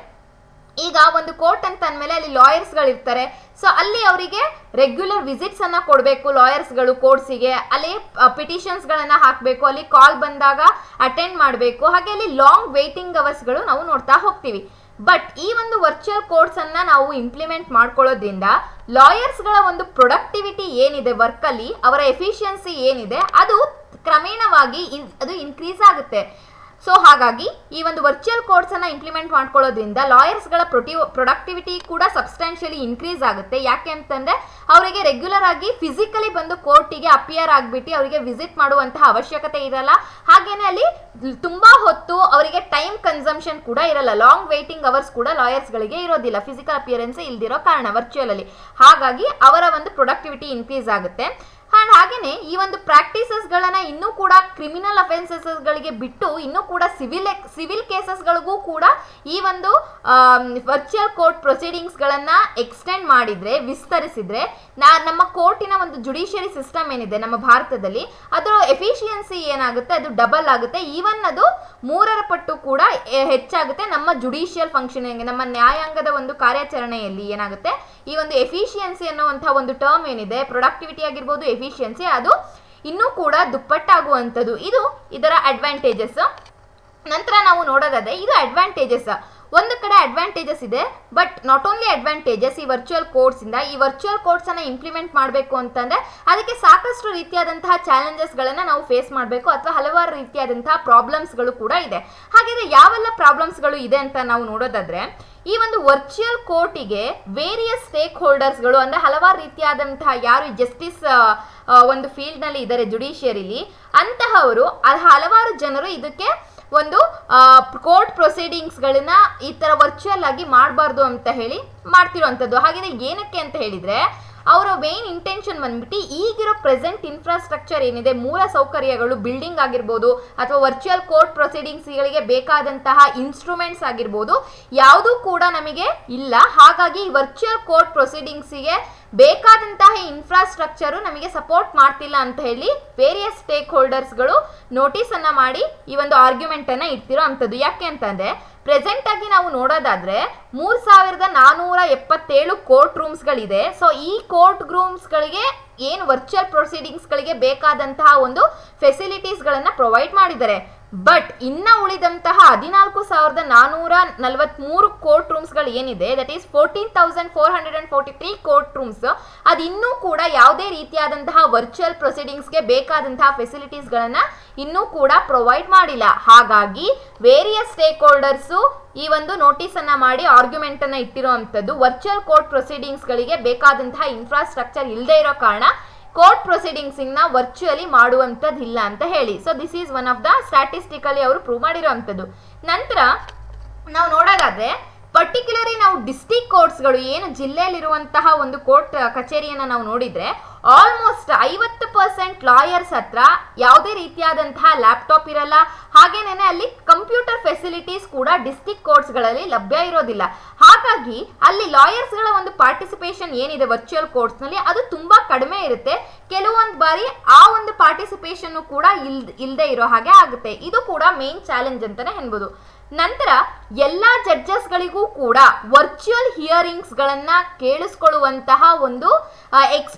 ಈಗ ಒಂದು ಕೋರ್ಟ್ ಅಂತ ಅಂದಮೇಲೆ ಅಲ್ಲಿ ಲಾಯರ್ಸ್ಗಳು ಇರ್ತಾರೆ ಸೊ ಅಲ್ಲಿ ಅವರಿಗೆ ರೆಗ್ಯುಲರ್ ವಿಸಿಟ್ಸ್ ಅನ್ನ ಕೊಡಬೇಕು ಲಾಯರ್ಸ್ಗಳು ಕೋರ್ಟ್ಸಿಗೆ ಅಲ್ಲಿ ಪಿಟಿಷನ್ಸ್ಗಳನ್ನ ಹಾಕಬೇಕು ಅಲ್ಲಿ ಕಾಲ್ ಬಂದಾಗ ಅಟೆಂಡ್ ಮಾಡಬೇಕು ಹಾಗೆ ಅಲ್ಲಿ ಲಾಂಗ್ ವೇಟಿಂಗ್ ಅವರ್ಸ್ಗಳು ನಾವು ನೋಡ್ತಾ ಹೋಗ್ತೀವಿ ಬಟ್ ಈ ಒಂದು ವರ್ಚುವಲ್ ಕೋರ್ಟ್ಸ್ ಅನ್ನ ನಾವು ಇಂಪ್ಲಿಮೆಂಟ್ ಮಾಡ್ಕೊಳ್ಳೋದ್ರಿಂದ ಲಾಯರ್ಸ್ಗಳ ಒಂದು ಪ್ರೊಡಕ್ಟಿವಿಟಿ ಏನಿದೆ ವರ್ಕಲ್ಲಿ ಅವರ ಎಫಿಷಿಯನ್ಸಿ ಏನಿದೆ ಅದು ಕ್ರಮೇಣವಾಗಿ ಇನ್- ಅದು ಇನ್ಕ್ರೀಸ್ ಆಗುತ್ತೆ ಸೊ ಹಾಗಾಗಿ ಈ ಒಂದು ವರ್ಚುವಲ್ ಕೋರ್ಸ್ ಅನ್ನ ಇಂಪ್ಲಿಮೆಂಟ್ ಮಾಡ್ಕೊಳ್ಳೋದ್ರಿಂದ ಲಾಯರ್ಸ್ಗಳ ಪ್ರೊಟಿ ಪ್ರೊಡಕ್ಟಿವಿಟಿ ಕೂಡ ಸಬ್ಸ್ಟಾನ್ಷಿಯಲಿ ಇನ್ಕ್ರೀಸ್ ಆಗುತ್ತೆ ಯಾಕೆ ಅಂತಂದ್ರೆ ಅವರಿಗೆ ರೆಗ್ಯುಲರ್ ಆಗಿ ಫಿಸಿಕಲಿ ಬಂದು ಕೋರ್ಟಿಗೆ ಅಪಿಯರ್ ಆಗಿಬಿಟ್ಟು ಅವರಿಗೆ ವಿಸಿಟ್ ಮಾಡುವಂತಹ ಅವಶ್ಯಕತೆ ಇರಲ್ಲ ಹಾಗೇನೆ ಅಲ್ಲಿ ತುಂಬಾ ಹೊತ್ತು ಅವರಿಗೆ ಟೈಮ್ ಕನ್ಸಂಪ್ಷನ್ ಕೂಡ ಇರಲ್ಲ ಲಾಂಗ್ ವೇಟಿಂಗ್ ಅವರ್ಸ್ ಕೂಡ ಲಾಯರ್ಸ್ಗಳಿಗೆ ಇರೋದಿಲ್ಲ ಫಿಸಿಕಲ್ ಅಪಿಯರೆನ್ಸ್ ಇಲ್ದಿರೋ ಕಾರಣ ವರ್ಚುವಲ್ ಅಲ್ಲಿ ಹಾಗಾಗಿ ಅವರ ಒಂದು ಪ್ರೊಡಕ್ಟಿವಿಟಿ ಇನ್ಕ್ರೀಸ್ ಆಗುತ್ತೆ ಅಂಡ್ ಹಾಗೇನೆ ಈ ಒಂದು ಪ್ರಾಕ್ಟೀಸಸ್ಗಳನ್ನ ಇನ್ನೂ ಕೂಡ ಕ್ರಿಮಿನಲ್ ಅಫೆನ್ಸಸ್ಗಳಿಗೆ ಬಿಟ್ಟು ಇನ್ನೂ ಕೂಡ ಸಿವಿಲ್ ಸಿವಿಲ್ ಕೇಸಸ್ಗಳಿಗೂ ಕೂಡ ಈ ಒಂದು ವರ್ಚುವಲ್ ಕೋರ್ಟ್ ಪ್ರೊಸೀಡಿಂಗ್ಸ್ಗಳನ್ನ ಎಕ್ಸ್ಟೆಂಡ್ ಮಾಡಿದ್ರೆ ವಿಸ್ತರಿಸಿದ್ರೆ ನಾ ನಮ್ಮ ಕೋರ್ಟಿನ ಒಂದು ಜುಡಿಷಿಯರಿ ಸಿಸ್ಟಮ್ ಏನಿದೆ ನಮ್ಮ ಭಾರತದಲ್ಲಿ ಅದರ ಎಫಿಷಿಯನ್ಸಿ ಏನಾಗುತ್ತೆ ಅದು ಡಬಲ್ ಆಗುತ್ತೆ ಈವನ್ ಅದು ಮೂರರ ಪಟ್ಟು ಕೂಡ ಎ- ಹೆಚ್ಚಾಗುತ್ತೆ ನಮ್ಮ ಜುಡಿಷಿಯಲ್ ಫಂಕ್ಷನಿಂಗ್ ನಮ್ಮ ನ್ಯಾಯಾಂಗದ ಒಂದು ಕಾರ್ಯಾಚರಣೆಯಲ್ಲಿ ಏನಾಗುತ್ತೆ ಈ ಒಂದು ಎಫಿಷಿಯನ್ಸಿ ಅನ್ನುವಂತಹ ಒಂದು ಟರ್ಮ್ ಏನಿದೆ ಪ್ರೊಡಕ್ಟಿವಿಟಿ ಆಗಿರ್ಬೋದು ಎಫಿಷಿಯನ್ಸಿ ಅದು ಇನ್ನೂ ಕೂಡ ದುಪ್ಪಟ್ಟಾಗುವಂಥದ್ದು ಇದು ಇದರ ಅಡ್ವಾಂಟೇಜಸ್ ನಂತರ ನಾವು ನೋಡೋದಾದ್ರೆ ಇದು ಅಡ್ವಾಂಟೇಜಸ್ ಒಂದು ಕಡೆ ಅಡ್ವಾಂಟೇಜಸ್ ಇದೆ ಬಟ್ ನಾಟ್ ಓನ್ಲಿ ಅಡ್ವಾಂಟೇಜಸ್ ಈ ವರ್ಚುವಲ್ ಕೋರ್ಸ್ ಇಂದ ಈ ವರ್ಚುವಲ್ ಕೋರ್ಸ್ ಅನ್ನ ಇಂಪ್ಲಿಮೆಂಟ್ ಮಾಡಬೇಕು ಅಂತಂದ್ರೆ ಅದಕ್ಕೆ ಸಾಕಷ್ಟು ರೀತಿಯಾದಂತಹ ಚಾಲೆಂಜಸ್ ಗಳನ್ನ ನಾವು ಫೇಸ್ ಮಾಡಬೇಕು ಅಥವಾ ಹಲವಾರು ರೀತಿಯಾದಂತಹ ಪ್ರಾಬ್ಲಮ್ಸ್ ಗಳು ಕೂಡ ಇದೆ ಹಾಗಿದ್ರೆ ಯಾವೆಲ್ಲ ಪ್ರಾಬ್ಲಮ್ಸ್ ಗಳು ಇದೆ ಅಂತ ನಾವು ನೋಡೋದಾದ್ರೆ ಈ ಒಂದು ವರ್ಚುವಲ್ ಕೋರ್ಟಿಗೆ ವೇರಿಯಸ್ ಸ್ಟೇಕ್ ಹೋಲ್ಡರ್ಸ್ಗಳು ಅಂದ್ರೆ ಹಲವಾರು ರೀತಿಯಾದಂತಹ ಯಾರು ಜಸ್ಟಿಸ್ ಒಂದು ಫೀಲ್ಡ್ ನಲ್ಲಿ ಇದ್ದಾರೆ ಜುಡಿಷಿಯರಿಲಿ ಅಂತಹವರು ಅಲ್- ಹಲವಾರು ಜನರು ಇದಕ್ಕೆ ಒಂದು ಕೋರ್ಟ್ ಪ್ರೊಸೀಡಿಂಗ್ಸ್ಗಳನ್ನ ಈ ತರ ವರ್ಚುವಲ್ ಆಗಿ ಮಾಡಬಾರ್ದು ಅಂತ ಹೇಳಿ ಮಾಡ್ತಿರುವಂಥದ್ದು ಹಾಗಿದ್ರೆ ಏನಕ್ಕೆ ಅಂತ ಹೇಳಿದ್ರೆ ಅವರ ಮೇನ್ ಇಂಟೆನ್ಷನ್ ಬಂದ್ಬಿಟ್ಟು ಈಗಿರೋ ಪ್ರೆಸೆಂಟ್ ಇನ್ಫ್ರಾಸ್ಟ್ರಕ್ಚರ್ ಏನಿದೆ ಮೂಲ ಸೌಕರ್ಯಗಳು ಬಿಲ್ಡಿಂಗ್ ಆಗಿರ್ಬೋದು ಅಥವಾ ವರ್ಚುವಲ್ ಕೋರ್ಟ್ ಪ್ರೊಸೀಡಿಂಗ್ಸ್ಗಳಿಗೆ ಬೇಕಾದಂತಹ ಇನ್ಸ್ಟ್ರೂಮೆಂಟ್ಸ್ ಆಗಿರ್ಬೋದು ಯಾವುದೂ ಕೂಡ ನಮಗೆ ಇಲ್ಲ ಹಾಗಾಗಿ ವರ್ಚುವಲ್ ಕೋರ್ಟ್ ಪ್ರೊಸೀಡಿಂಗ್ಸಿಗೆ ಬೇಕಾದಂತಹ ಇನ್ಫ್ರಾಸ್ಟ್ರಕ್ಚರು ನಮಗೆ ಸಪೋರ್ಟ್ ಮಾಡ್ತಿಲ್ಲ ಅಂತ ಹೇಳಿ ವೇರಿಯಸ್ ಸ್ಟೇಕ್ ಹೋಲ್ಡರ್ಸ್ಗಳು ನೋಟಿಸ್ ಅನ್ನ ಮಾಡಿ ಈ ಒಂದು ಆರ್ಗ್ಯುಮೆಂಟ್ ಅನ್ನ ಇಡ್ತಿರೋ ಅಂಥದ್ದು ಯಾಕೆ ಅಂತಂದ್ರೆ ಪ್ರೆಸೆಂಟ್ ಆಗಿ ನಾವು ನೋಡೋದಾದ್ರೆ ಮೂರ್ ಸಾವಿರದ ನಾನೂರ ಎಪ್ಪತ್ತೇಳು ಕೋರ್ಟ್ ರೂಮ್ಸ್ಗಳಿದೆ ಸೊ ಈ ಕೋರ್ಟ್ ರೂಮ್ಸ್ಗಳಿಗೆ ಏನು ವರ್ಚುವಲ್ ಪ್ರೊಸೀಡಿಂಗ್ಸ್ಗಳಿಗೆ ಬೇಕಾದಂತಹ ಒಂದು ಫೆಸಿಲಿಟೀಸ್ಗಳನ್ನ ಪ್ರೊವೈಡ್ ಮಾಡಿದ್ದಾರೆ ಬಟ್ ಇನ್ನ ಉಳಿದಂತಹ ಹದಿನಾಲ್ಕು ಸಾವಿರದ ನಾನೂರ ನಲವತ್ಮೂರು ಕೋರ್ಟ್ ರೂಮ್ಸ್ಗಳು ಏನಿದೆ that is fourteen thousand four hundred and forty three courtrooms ಅದು ಇನ್ನೂ ಕೂಡ ಯಾವುದೇ ರೀತಿಯಾದಂತಹ ವರ್ಚುವಲ್ ಪ್ರೊಸೀಡಿಂಗ್ಸ್ಗೆ ಬೇಕಾದಂತಹ ಫೆಸಿಲಿಟೀಸ್ಗಳನ್ನ ಇನ್ನೂ ಕೂಡ ಪ್ರೊವೈಡ್ ಮಾಡಿಲ್ಲ ಹಾಗಾಗಿ ವೇರಿಯಸ್ ಸ್ಟೇಕ್ ಹೋಲ್ಡರ್ಸು ಈ ಒಂದು ನೋಟಿಸ್ ಅನ್ನ ಮಾಡಿ ಆರ್ಗ್ಯುಮೆಂಟ್ ಅನ್ನ ಇಟ್ಟಿರುವಂತದ್ದು ವರ್ಚುವಲ್ ಕೋರ್ಟ್ ಪ್ರೊಸೀಡಿಂಗ್ಸ್ಗಳಿಗೆ ಬೇಕಾದಂತಹ ಇನ್ಫ್ರಾಸ್ಟ್ರಕ್ಚರ್ ಇಲ್ಲದೆ ಇರೋ ಕಾರಣ ಕೋರ್ಟ್ ಪ್ರೊಸೀಡಿಂಗ್ಸ್ ನ ವರ್ಚುವಲಿ ಮಾಡುವಂಥದ್ದು ಇಲ್ಲ ಅಂತ ಹೇಳಿ so this is one of the statistically ಅವರು ಪ್ರೂವ್ ಮಾಡಿರುವಂಥದ್ದು ನಂತರ ನಾವು ನೋಡೋದಾದ್ರೆ ಪರ್ಟಿಕ್ಯುಲರಿ ನಾವು ಡಿಸ್ಟಿಕ್ ಕೋರ್ಟ್ಸ್ಗಳು ಏನು ಜಿಲ್ಲೆಯಲ್ಲಿರುವಂತಹ ಒಂದು ಕೋರ್ಟ್ ಕಚೇರಿಯನ್ನು ನಾವು ನೋಡಿದ್ರೆ ಆಲ್ಮೋಸ್ಟ್ ಐವತ್ತು ಪರ್ಸೆಂಟ್ ಲಾಯರ್ಸ್ ಹತ್ರ ಯಾವುದೇ ರೀತಿಯಾದಂತಹ ಲ್ಯಾಪ್ಟಾಪ್ ಇರಲ್ಲ ಹಾಗೇನೇನೆ ಅಲ್ಲಿ ಕಂಪ್ಯೂಟರ್ ಫೆಸಿಲಿಟೀಸ್ ಕೂಡ ಡಿಸ್ಟಿಕ್ ಕೋರ್ಟ್ಸ್ಗಳಲ್ಲಿ ಲಭ್ಯ ಇರೋದಿಲ್ಲ ಹಾಗಾಗಿ ಅಲ್ಲಿ ಲಾಯರ್ಸ್ಗಳ ಒಂದು ಪಾರ್ಟಿಸಿಪೇಷನ್ ಏನಿದೆ ವರ್ಚುವಲ್ ಕೋರ್ಟ್ಸ್ನಲ್ಲಿ ಅದು ತುಂಬಾ ಕಡಿಮೆ ಇರುತ್ತೆ ಕೆಲವೊಂದು ಬಾರಿ ಆ ಒಂದು ಪಾರ್ಟಿಸಿಪೇಷನ್ ಕೂಡ ಇಲ್ ಇಲ್ಲದೆ ಇರೋ ಹಾಗೆ ಆಗುತ್ತೆ ಇದು ಕೂಡ ಮೇನ್ ಚಾಲೆಂಜ್ ಅಂತಾನೆ ಅನ್ಬೋದು ನಂತರ ಎಲ್ಲಾ ಜಡ್ಜಸ್ಗಳಿಗೂ ಕೂಡ ವರ್ಚುವಲ್ ಹಿಯರಿಂಗ್ಸ್ಗಳನ್ನ ಕೇಳಿಸ್ಕೊಳ್ಳುವಂತಹ ಒಂದು ಎಕ್ಸ್ಪೀರಿಯನ್ಸ್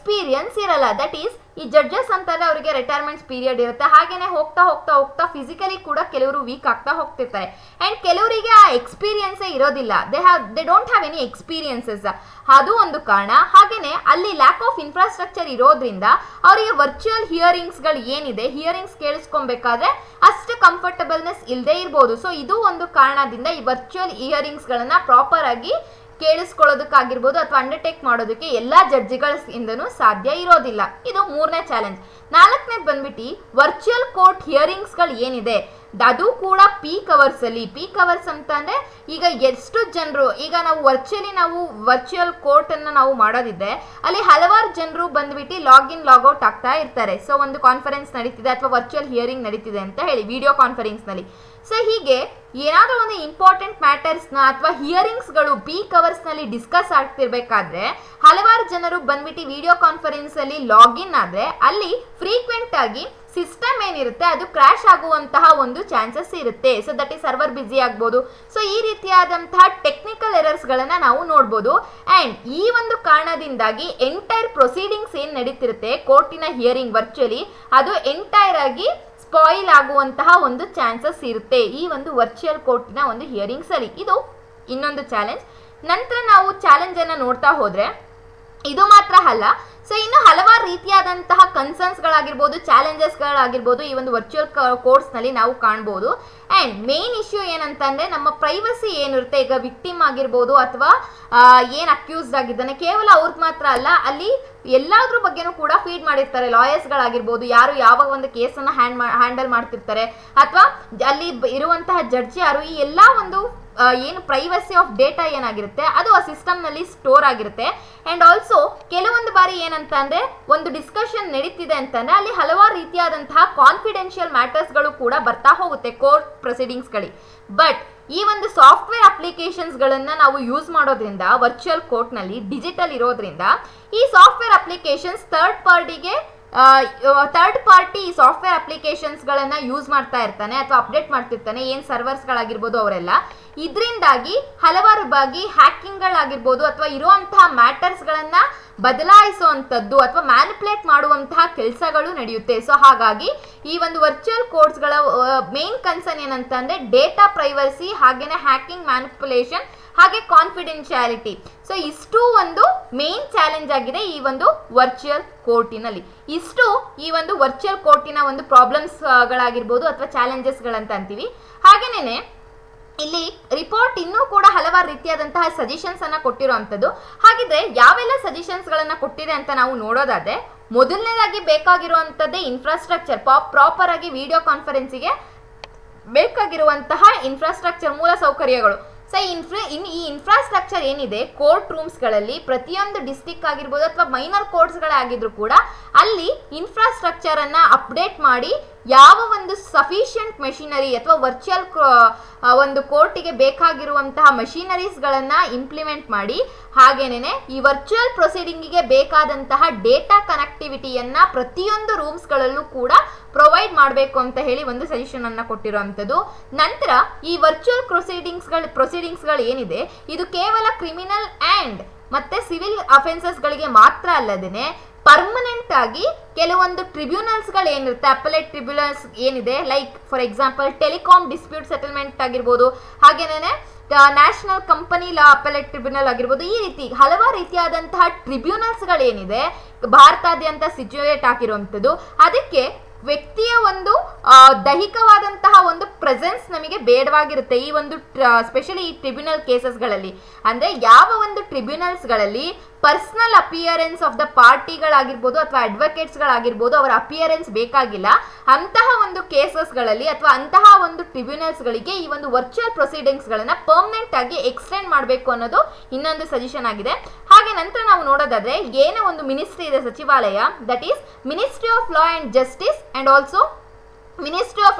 ಪರ್ಮನೆನ್ಸ್ ಇರಲ್ಲ ದಟ್ ಈಸ್ ಈ ಜಡ್ಜಸ್ ಅಂತಾರೆ ಅವರಿಗೆ ರಿಟೈರ್ಮೆಂಟ್ಸ್ ಪೀರಿಯಡ್ ಇರುತ್ತೆ ಹಾಗೇನೆ ಹೋಗ್ತಾ ಹೋಗ್ತಾ ಹೋಗ್ತಾ ಫಿಸಿಕಲಿ ಕೂಡ ಕೆಲವರು ವೀಕ್ ಆಗ್ತಾ ಹೋಗ್ತಿರ್ತಾರೆ ಅಂಡ್ ಕೆಲವರಿಗೆ ಆ ಎಕ್ಸ್ಪೀರಿಯನ್ಸೇ ಇರೋದಿಲ್ಲ they have they don't have any experiences ಅದು ಒಂದು ಕಾರಣ ಹಾಗೇನೆ ಅಲ್ಲಿ ಲ್ಯಾಕ್ ಆಫ್ ಇನ್ಫ್ರಾಸ್ಟ್ರಕ್ಚರ್ ಇರೋದ್ರಿಂದ ಅವರಿಗೆ ವರ್ಚುವಲ್ ಹಿಯರಿಂಗ್ಸ್ಗಳು ಏನಿದೆ ಹಿಯರಿಂಗ್ಸ್ ಕೇಳಿಸ್ಕೊಬೇಕಾದ್ರೆ ಅಷ್ಟು ಕಂಫರ್ಟಬಲ್ನೆಸ್ ಇಲ್ಲದೆ ಇರ್ಬೋದು ಸೊ ಇದು ಒಂದು ಕಾರಣದಿಂದ ಈ ವರ್ಚುವಲ್ ಇಯರಿಂಗ್ಸ್ಗಳನ್ನ ಪ್ರಾಪರ್ ಆಗಿ ಕೇಳಿಸ್ಕೊಳ್ಳೋದಕ್ಕಾಗಿರ್ಬೋದು ಅಥವಾ ಅಂಡರ್ಟೇಕ್ ಮಾಡೋದಕ್ಕೆ ಎಲ್ಲ ಜಡ್ಜಿಗಳಿಂದನೂ ಸಾಧ್ಯ ಇರೋದಿಲ್ಲ ಇದು ಮೂರನೇ ಚಾಲೆಂಜ್ ನಾಲ್ಕನೇದು ಬಂದ್ಬಿಟ್ಟು ವರ್ಚುವಲ್ ಕೋರ್ಟ್ ಹಿಯರಿಂಗ್ಸ್ಗಳು ಏನಿದೆ ಅದು ಕೂಡ ಪೀಕ್ ಅವರ್ಸ್ ಅಲ್ಲಿ ಪೀಕ್ ಅವರ್ಸ್ ಅಂತ ಅಂದ್ರೆ ಈಗ ಎಷ್ಟು ಜನರು ಈಗ ನಾವು ವರ್ಚುವಲಿ ನಾವು ವರ್ಚುವಲ್ ಕೋರ್ಟ್ ಅನ್ನ ನಾವು ಮಾಡೋದಿದ್ರೆ ಅಲ್ಲಿ ಹಲವಾರು ಜನರು ಬಂದ್ಬಿಟ್ಟು ಲಾಗಿನ್ ಲಾಗೌಟ್ ಆಗ್ತಾ ಇರ್ತಾರೆ ಸೊ ಒಂದು ಕಾನ್ಫರೆನ್ಸ್ ನಡೀತಿದೆ ಅಥವಾ ವರ್ಚುವಲ್ ಹಿಯರಿಂಗ್ ನಡೀತಿದೆ ಅಂತ ಹೇಳಿ ವಿಡಿಯೋ ಕಾನ್ಫರೆನ್ಸ್ ನಲ್ಲಿ ಸೊ ಹೀಗೆ ಏನಾದರೂ ಒಂದು ಇಂಪಾರ್ಟೆಂಟ್ ಮ್ಯಾಟರ್ಸ್ನ ಅಥವಾ ಹಿಯರಿಂಗ್ಸ್ಗಳು ಪೀಕ್ ಅವರ್ಸ್ನಲ್ಲಿ ಡಿಸ್ಕಸ್ ಆಗ್ತಿರ್ಬೇಕಾದ್ರೆ ಹಲವಾರು ಜನರು ಬಂದ್ಬಿಟ್ಟು ವಿಡಿಯೋ ಕಾನ್ಫರೆನ್ಸ್ ಅಲ್ಲಿ ಲಾಗಿನ್ ಆದ್ರೆ ಅಲ್ಲಿ ಫ್ರೀಕ್ವೆಂಟ್ ಆಗಿ ಸಿಸ್ಟಮ್ ಏನಿರುತ್ತೆ ಅದು ಕ್ರ್ಯಾಶ್ ಆಗುವಂತಹ ಒಂದು ಚಾನ್ಸಸ್ ಇರುತ್ತೆ ಸೊ ದಟ್ ಈ ಸರ್ವರ್ ಬಿಸಿ ಆಗ್ಬೋದು ಸೊ ಈ ರೀತಿಯಾದಂತಹ ಟೆಕ್ನಿಕಲ್ ಎರರ್ಸ್ಗಳನ್ನ ನಾವು ನೋಡ್ಬೋದು ಅಂಡ್ ಈ ಒಂದು ಕಾರಣದಿಂದಾಗಿ ಎಂಟೈರ್ ಪ್ರೊಸೀಡಿಂಗ್ಸ್ ಏನು ನಡೀತಿರುತ್ತೆ ಕೋರ್ಟಿನ ಹಿಯರಿಂಗ್ ವರ್ಚುವಲಿ ಅದು ಎಂಟೈರ್ ಆಗಿ ಸ್ಪಾಯಿಲ್ ಆಗುವಂತಹ ಒಂದು ಚಾನ್ಸಸ್ ಇರುತ್ತೆ ಈ ಒಂದು ವರ್ಚುವಲ್ ಕೋರ್ಟಿನ ಒಂದು ಹಿಯರಿಂಗ್ಸ್ ಅಲ್ಲಿ ಇದು ಇನ್ನೊಂದು ಚಾಲೆಂಜ್ ನಂತರ ನಾವು ಚಾಲೆಂಜ್ ಅನ್ನ ನೋಡ್ತಾ ಹೋದ್ರೆ ಇದು ಮಾತ್ರ ಅಲ್ಲ ಸೊ ಇನ್ನು ಹಲವಾರು ರೀತಿಯಾದಂತಹ ಕನ್ಸರ್ನ್ಸ್ಗಳಾಗಿರ್ಬೋದು ಚಾಲೆಂಜಸ್ಗಳಾಗಿರ್ಬೋದು ಈ ಒಂದು ವರ್ಚುವಲ್ ಕೋರ್ಸ್ನಲ್ಲಿ ನಾವು ಕಾಣ್ಬೋದು ಆ್ಯಂಡ್ ಮೇನ್ ಇಶ್ಯೂ ಏನಂತಂದರೆ ನಮ್ಮ ಪ್ರೈವಸಿ ಏನಿರುತ್ತೆ ಈಗ ವಿಕ್ಟಿಮ್ ಆಗಿರ್ಬೋದು ಅಥವಾ ಏನು ಅಕ್ಯೂಸ್ಡ್ ಆಗಿದ್ದಾನೆ ಕೇವಲ ಅವ್ರದ್ದು ಮಾತ್ರ ಅಲ್ಲ ಅಲ್ಲಿ ಎಲ್ಲಾದ್ರ ಬಗ್ಗೆನೂ ಕೂಡ ಫೀಡ್ ಮಾಡಿರ್ತಾರೆ ಲಾಯರ್ಸ್ಗಳಾಗಿರ್ಬೋದು ಯಾರು ಯಾವಾಗ ಒಂದು ಕೇಸನ್ನು ಹ್ಯಾಂಡ್ ಮಾ ಹ್ಯಾಂಡಲ್ ಮಾಡ್ತಿರ್ತಾರೆ ಅಥವಾ ಅಲ್ಲಿ ಬ- ಇರುವಂತಹ ಜಡ್ಜ್ ಯಾರು ಈ ಎಲ್ಲ ಒಂದು ಆ, ಏನು ಪ್ರೈವಸಿ ಆಫ್ ಡೇಟಾ ಏನಾಗಿರುತ್ತೆ ಅದು ಆ ಸಿಸ್ಟಮ್ನಲ್ಲಿ ಸ್ಟೋರ್ ಆಗಿರುತ್ತೆ ಆ್ಯಂಡ್ ಆಲ್ಸೋ ಕೆಲವೊಂದು ಬಾರಿ ಏನಂತ ಅಂದರೆ ಒಂದು ಡಿಸ್ಕಷನ್ ನಡೀತಿದೆ ಅಂತಂದರೆ ಅಲ್ಲಿ ಹಲವಾರು ರೀತಿಯಾದಂತಹ ಕಾನ್ಫಿಡೆನ್ಷಿಯಲ್ ಮ್ಯಾಟರ್ಸ್ಗಳು ಕೂಡ ಬರ್ತಾ ಹೋಗುತ್ತೆ ಕೋರ್ಟ್ ಪ್ರೊಸೀಡಿಂಗ್ಸ್ಗಳಿಗೆ ಬಟ್ ಈ ಒಂದು ಸಾಫ್ಟ್ವೇರ್ ಅಪ್ಲಿಕೇಶನ್ಸ್ಗಳನ್ನು ನಾವು ಯೂಸ್ ಮಾಡೋದ್ರಿಂದ ವರ್ಚುವಲ್ ಕೋರ್ಟ್ನಲ್ಲಿ ಡಿಜಿಟಲ್ ಇರೋದ್ರಿಂದ ಈ ಸಾಫ್ಟ್ವೇರ್ ಅಪ್ಲಿಕೇಶನ್ಸ್ ಥರ್ಡ್ ಪಾರ್ಟಿಗೆ ಥರ್ಡ್ ಪಾರ್ಟಿ ಸಾಫ್ಟ್ವೇರ್ ಅಪ್ಲಿಕೇಶನ್ಸ್ಗಳನ್ನು ಯೂಸ್ ಮಾಡ್ತಾ ಇರ್ತಾನೆ ಅಥವಾ ಅಪ್ಡೇಟ್ ಮಾಡ್ತಿರ್ತಾನೆ ಏನು ಸರ್ವರ್ಸ್ಗಳಾಗಿರ್ಬೋದು ಅವರೆಲ್ಲ ಇದರಿಂದಾಗಿ ಹಲವಾರು ಬಾಗಿ ಹ್ಯಾಕಿಂಗ್ಗಳಾಗಿರ್ಬೋದು ಅಥವಾ ಇರುವಂತಹ ಮ್ಯಾಟರ್ಸ್ಗಳನ್ನು ಬದಲಾಯಿಸುವಂಥದ್ದು ಅಥವಾ ಮ್ಯಾನಿಪುಲೇಟ್ ಮಾಡುವಂತಹ ಕೆಲಸಗಳು ನಡೆಯುತ್ತೆ ಸೊ ಹಾಗಾಗಿ ಈ ಒಂದು ವರ್ಚುವಲ್ ಕೋರ್ಸ್ಗಳ ಮೇನ್ ಕನ್ಸರ್ನ್ ಏನಂತಂದ್ರೆ ಡೇಟಾ ಪ್ರೈವಸಿ ಹಾಗೇನೆ ಹ್ಯಾಕಿಂಗ್ ಮ್ಯಾನಿಪುಲೇಷನ್ ಹಾಗೆ ಕಾನ್ಫಿಡೆನ್ಶಿಯಾಲಿಟಿ ಸೊ ಇಷ್ಟು ಒಂದು ಮೇನ್ ಚಾಲೆಂಜ್ ಆಗಿದೆ ಈ ಒಂದು ವರ್ಚುವಲ್ ಕೋರ್ಟಿನಲ್ಲಿ ಇಷ್ಟು ಈ ಒಂದು ವರ್ಚುವಲ್ ಕೋರ್ಟಿನ ಒಂದು ಪ್ರಾಬ್ಲಮ್ಸ್ಗಳಾಗಿರ್ಬೋದು ಅಥವಾ ಚಾಲೆಂಜಸ್ಗಳಂತ ಅಂತೀವಿ ಹಾಗೇನೆ ಇಲ್ಲಿ ರಿಪೋರ್ಟ್ ಇನ್ನೂ ಕೂಡ ಹಲವಾರು ರೀತಿಯಾದಂತಹ ಸಜೆಷನ್ಸ್ ಅನ್ನ ಕೊಟ್ಟಿರುವಂಥದ್ದು ಹಾಗಿದ್ರೆ ಯಾವೆಲ್ಲ ಸಜೆಷನ್ಸ್ ಗಳನ್ನ ಕೊಟ್ಟಿದೆ ಅಂತ ನಾವು ನೋಡೋದಾದ್ರೆ ಮೊದಲನೇದಾಗಿ ಬೇಕಾಗಿರುವಂಥದ್ದೇ ಇನ್ಫ್ರಾಸ್ಟ್ರಕ್ಚರ್ ಪ್ರಾಪರ್ ಆಗಿ ವಿಡಿಯೋ ಕಾನ್ಫರೆನ್ಸಿಗೆ ಬೇಕಾಗಿರುವಂತಹ ಇನ್ಫ್ರಾಸ್ಟ್ರಕ್ಚರ್ ಮೂಲ ಸೌಕರ್ಯಗಳು ಸೊ ಇನ್ಫ್ರಾ ಇನ್ ಈ ಇನ್ಫ್ರಾಸ್ಟ್ರಕ್ಚರ್ ಏನಿದೆ ಕೋರ್ಟ್ ರೂಮ್ಸ್ಗಳಲ್ಲಿ ಪ್ರತಿಯೊಂದು ಡಿಸ್ಟಿಕ್ ಆಗಿರ್ಬೋದು ಅಥವಾ ಮೈನರ್ ಕೋರ್ಟ್ಸ್ಗಳೇ ಆಗಿದ್ರು ಕೂಡ ಅಲ್ಲಿ ಇನ್ಫ್ರಾಸ್ಟ್ರಕ್ಚರ್ ಅನ್ನ ಅಪ್ಡೇಟ್ ಮಾಡಿ ಯಾವ ಒಂದು ಸಫಿಷಿಯಂಟ್ ಮೆಷಿನರಿ ಅಥವಾ ವರ್ಚುವಲ್ ಒಂದು ಕೋರ್ಟಿಗೆ ಬೇಕಾಗಿರುವಂತಹ ಮಷಿನರೀಸ್ಗಳನ್ನು ಇಂಪ್ಲಿಮೆಂಟ್ ಮಾಡಿ ಹಾಗೇನೆ ಈ ವರ್ಚುವಲ್ ಪ್ರೊಸೀಡಿಂಗಿಗೆ ಬೇಕಾದಂತಹ ಡೇಟಾ ಕನೆಕ್ಟಿವಿಟಿಯನ್ನ ಪ್ರತಿಯೊಂದು ರೂಮ್ಸ್ಗಳಲ್ಲೂ ಕೂಡ ಪ್ರೊವೈಡ್ ಮಾಡಬೇಕು ಅಂತ ಹೇಳಿ ಒಂದು ಸಜೆಷನ್ ಅನ್ನ ಕೊಟ್ಟಿರುವಂಥದ್ದು ನಂತರ ಈ ವರ್ಚುವಲ್ ಪ್ರೊಸೀಡಿಂಗ್ಸ್ಗಳು ಪ್ರೊಸೀಡಿಂಗ್ಸ್ಗಳು ಏನಿದೆ ಇದು ಕೇವಲ ಕ್ರಿಮಿನಲ್ ಆ್ಯಂಡ್ ಮತ್ತೆ ಸಿವಿಲ್ ಅಫೆನ್ಸಸ್ಗಳಿಗೆ ಮಾತ್ರ ಅಲ್ಲದೇನೆ ಪರ್ಮನೆಂಟ್ ಆಗಿ ಕೆಲವೊಂದು ಟ್ರಿಬ್ಯುನಲ್ಸ್ಗಳು ಏನಿರುತ್ತೆ ಅಪಲೇಟ್ ಟ್ರಿಬ್ಯುನಲ್ಸ್ ಏನಿದೆ like for example telecom dispute settlement ಆಗಿರ್ಬೋದು ಹಾಗೇನೇ national company law appellate tribunal ಆಗಿರ್ಬೋದು ಈ ರೀತಿ ಹಲವಾರು ರೀತಿಯಾದಂತಹ ಟ್ರಿಬ್ಯುನಲ್ಸ್ಗಳೇನಿದೆ ಭಾರತಾದ್ಯಂತ ಸಿಚುವೇಟ್ ಆಗಿರುವಂಥದ್ದು ಅದಕ್ಕೆ ವ್ಯಕ್ತಿಯ ಒಂದು ಆ, ದೈಹಿಕವಾದಂತಹ ಒಂದು ಪ್ರೆಸೆನ್ಸ್ ನಮಗೆ ಬೇಡವಾಗಿರುತ್ತೆ ಈ ಒಂದು ಸ್ಪೆಷಲಿ ಈ ಟ್ರಿಬ್ಯುನಲ್ ಕೇಸಸ್ಗಳಲ್ಲಿ ಅಂದರೆ ಯಾವ ಒಂದು ಟ್ರಿಬ್ಯುನಲ್ಸ್ಗಳಲ್ಲಿ ಪರ್ಸನಲ್ ಅಪಿಯರೆನ್ಸ್ ಆಫ್ ದ ಪಾರ್ಟಿಗಳಾಗಿರ್ಬೋದು ಅಥವಾ ಅಡ್ವೊಕೇಟ್ಸ್ಗಳಾಗಿರ್ಬೋದು ಅವರ ಅಪಿಯರೆನ್ಸ್ ಬೇಕಾಗಿಲ್ಲ ಅಂತಹ ಒಂದು ಕೇಸಸ್ಗಳಲ್ಲಿ ಅಥವಾ ಅಂತಹ ಒಂದು ಟ್ರಿಬ್ಯುನಲ್ಸ್ಗಳಿಗೆ ಈ ಒಂದು ವರ್ಚುವಲ್ ಪ್ರೊಸೀಡಿಂಗ್ಸ್ಗಳನ್ನು ಪರ್ಮನೆಂಟ್ ಆಗಿ ಎಕ್ಸ್ಟೆಂಡ್ ಮಾಡಬೇಕು ಅನ್ನೋದು ಇನ್ನೊಂದು ಸಜೆಷನ್ ಆಗಿದೆ ಹಾಗೆ ನಂತರ ನಾವು ನೋಡೋದಾದ್ರೆ ಏನೋ ಒಂದು ಮಿನಿಸ್ಟ್ರಿ ಇದೆ ಸಚಿವಾಲಯ that is ministry of law and justice and also ministry of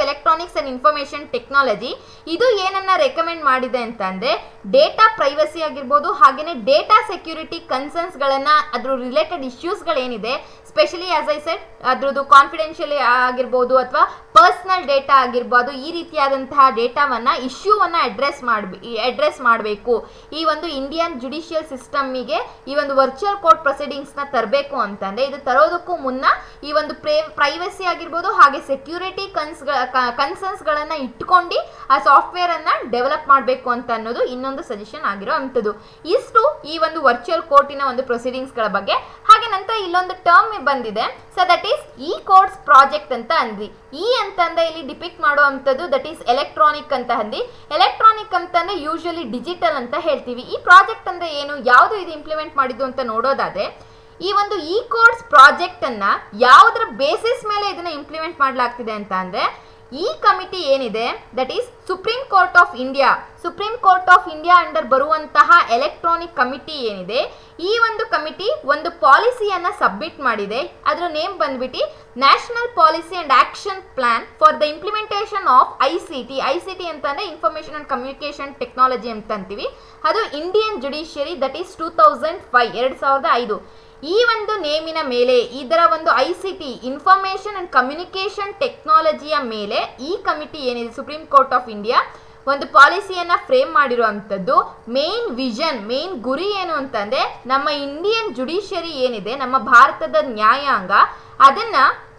electronics and information technology ಇದು ಏನನ್ನ ರೆಕಮೆಂಡ್ ಮಾಡಿದೆ ಅಂತ ಅಂದ್ರೆ ಡೇಟಾ ಪ್ರೈವಸಿ ಆಗಿರ್ಬೋದು ಹಾಗೇನೆ ಡೇಟಾ ಸೆಕ್ಯೂರಿಟಿ ಕನ್ಸರ್ನ್ಸ್ಗಳನ್ನ ಅದ್ರ ರಿಲೇಟೆಡ್ ಇಶ್ಯೂಸ್ಗಳೇನಿದೆ ಸ್ಪೆಷಲಿ ಆಸ್ ಐ ಸೆಡ್ ಅದ್ರದ್ದು ಕಾನ್ಫಿಡೆನ್ಷಿಯಲ್ ಆಗಿರ್ಬೋದು ಅಥವಾ ಪರ್ಸನಲ್ ಡೇಟಾ ಆಗಿರ್ಬೋದು ಈ ರೀತಿಯಾದಂತಹ ಡೇಟಾವನ್ನ ಇಶ್ಯೂವನ್ನ ಅಡ್ರೆಸ್ ಮಾಡ್ಬಿ ಅಡ್ರೆಸ್ ಮಾಡಬೇಕು ಈ ಒಂದು ಇಂಡಿಯನ್ ಜುಡಿಷಿಯಲ್ ಸಿಸ್ಟಮ್ಮಿಗೆ ಈ ಒಂದು ವರ್ಚುವಲ್ ಕೋರ್ಟ್ ಪ್ರೊಸೀಡಿಂಗ್ಸ್ನ ತರಬೇಕು ಅಂತಂದ್ರೆ ಇದು ತರೋದಕ್ಕೂ ಮುನ್ನ ಈ ಒಂದು ಪ್ರೇ ಪ್ರೈವಸಿ ಆಗಿರ್ಬೋದು ಹಾಗೆ ಸೆಕ್ಯೂರಿಟಿ ಕನ್ಸ್ ಕನ್ಸರ್ನ್ಸ್ಗಳನ್ನು ಇಟ್ಕೊಂಡು ಆ ಸಾಫ್ಟ್ವೇರ್ ಅನ್ನ ಡೆವಲಪ್ ಮಾಡಬೇಕು ಅಂತ ಅನ್ನೋದು ಇನ್ನೊಂದು ಸಜೆಷನ್ ಆಗಿರೋ ಅಂಥದ್ದು ಇಷ್ಟು ಈ ಒಂದು ವರ್ಚುವಲ್ ಕೋರ್ಟಿನ ಒಂದು ಪ್ರೊಸೀಡಿಂಗ್ಸ್ಗಳ ಬಗ್ಗೆ ಹಾಗೆ ನಂತರ ಇಲ್ಲೊಂದು ಟರ್ಮ್ ಬಂದಿದೆ so that is e courts project ಅಂತ ಅಂದ್ವಿ ಇ ಅಂತಂದ್ರೆ ಇಲ್ಲಿ ಡಿಪಿಕ್ಟ್ ಮಾಡುವಂಥದ್ದು ದಟ್ ಈಸ್ ಎಲೆಕ್ಟ್ರಾನಿಕ್ ಅಂತ ಅಂದಿ ಎಲೆಕ್ಟ್ರಾನಿಕ್ ಅಂತಂದ್ರೆ ಯೂಶಲಿ ಡಿಜಿಟಲ್ ಅಂತ ಹೇಳ್ತೀವಿ ಈ ಪ್ರಾಜೆಕ್ಟ್ ಅಂದ್ರೆ ಏನು ಯಾವುದು ಇದು ಇಂಪ್ಲಿಮೆಂಟ್ ಮಾಡಿದ್ದು ಅಂತ ನೋಡೋದಾದ್ರೆ ಈ ಒಂದು ಇ ಕೋರ್ಟ್ಸ್ ಪ್ರಾಜೆಕ್ಟ್ ಅನ್ನ ಯಾವುದರ ಬೇಸಿಸ್ ಮೇಲೆ ಇದನ್ನ ಇಂಪ್ಲಿಮೆಂಟ್ ಮಾಡಲಾಗ್ತಿದೆ ಅಂತ ಅಂದ್ರೆ ಈ ಕಮಿಟಿ ಏನಿದೆ that is supreme court of India supreme court of India under ಬರುವಂತಹ ಎಲೆಕ್ಟ್ರಾನಿಕ್ ಕಮಿಟಿ ಏನಿದೆ ಈ ಒಂದು ಕಮಿಟಿ ಒಂದು ಪಾಲಿಸಿಯನ್ನ ಸಬ್ಮಿಟ್ ಮಾಡಿದೆ ಅದರ ನೇಮ್ ಬಂದ್ಬಿಟ್ಟು national policy and action plan for the implementation of I C T I C T ಅಂತಂದ್ರೆ ಇನ್ಫಾರ್ಮೇಷನ್ ಅಂಡ್ ಕಮ್ಯುನಿಕೇಶನ್ ಟೆಕ್ನಾಲಜಿ ಅಂತ ಅಂತೀವಿ ಅದು Indian judiciary that is two thousand five ಎರಡು ಸಾವಿರದ ಐದು ಈ ಒಂದು ನೇಮಿನ ಮೇಲೆ ಇದರ ಒಂದು I C T information and communication ಟೆಕ್ನಾಲಜಿಯ ಮೇಲೆ ಈ ಕಮಿಟಿ ಏನಿದೆ ಸುಪ್ರೀಂ ಕೋರ್ಟ್ ಆಫ್ ಇಂಡಿಯಾ ಒಂದು ಪಾಲಿಸಿಯನ್ನ ಫ್ರೇಮ್ ಮಾಡಿರುವಂಥದ್ದು ಮೇನ್ ವಿಷನ್ ಮೇನ್ ಗುರಿ ಏನು ಅಂತಂದ್ರೆ ನಮ್ಮ ಇಂಡಿಯನ್ ಜುಡಿಷಿಯರಿ ಏನಿದೆ ನಮ್ಮ ಭಾರತದ ನ್ಯಾಯಾಂಗ ಅದನ್ನ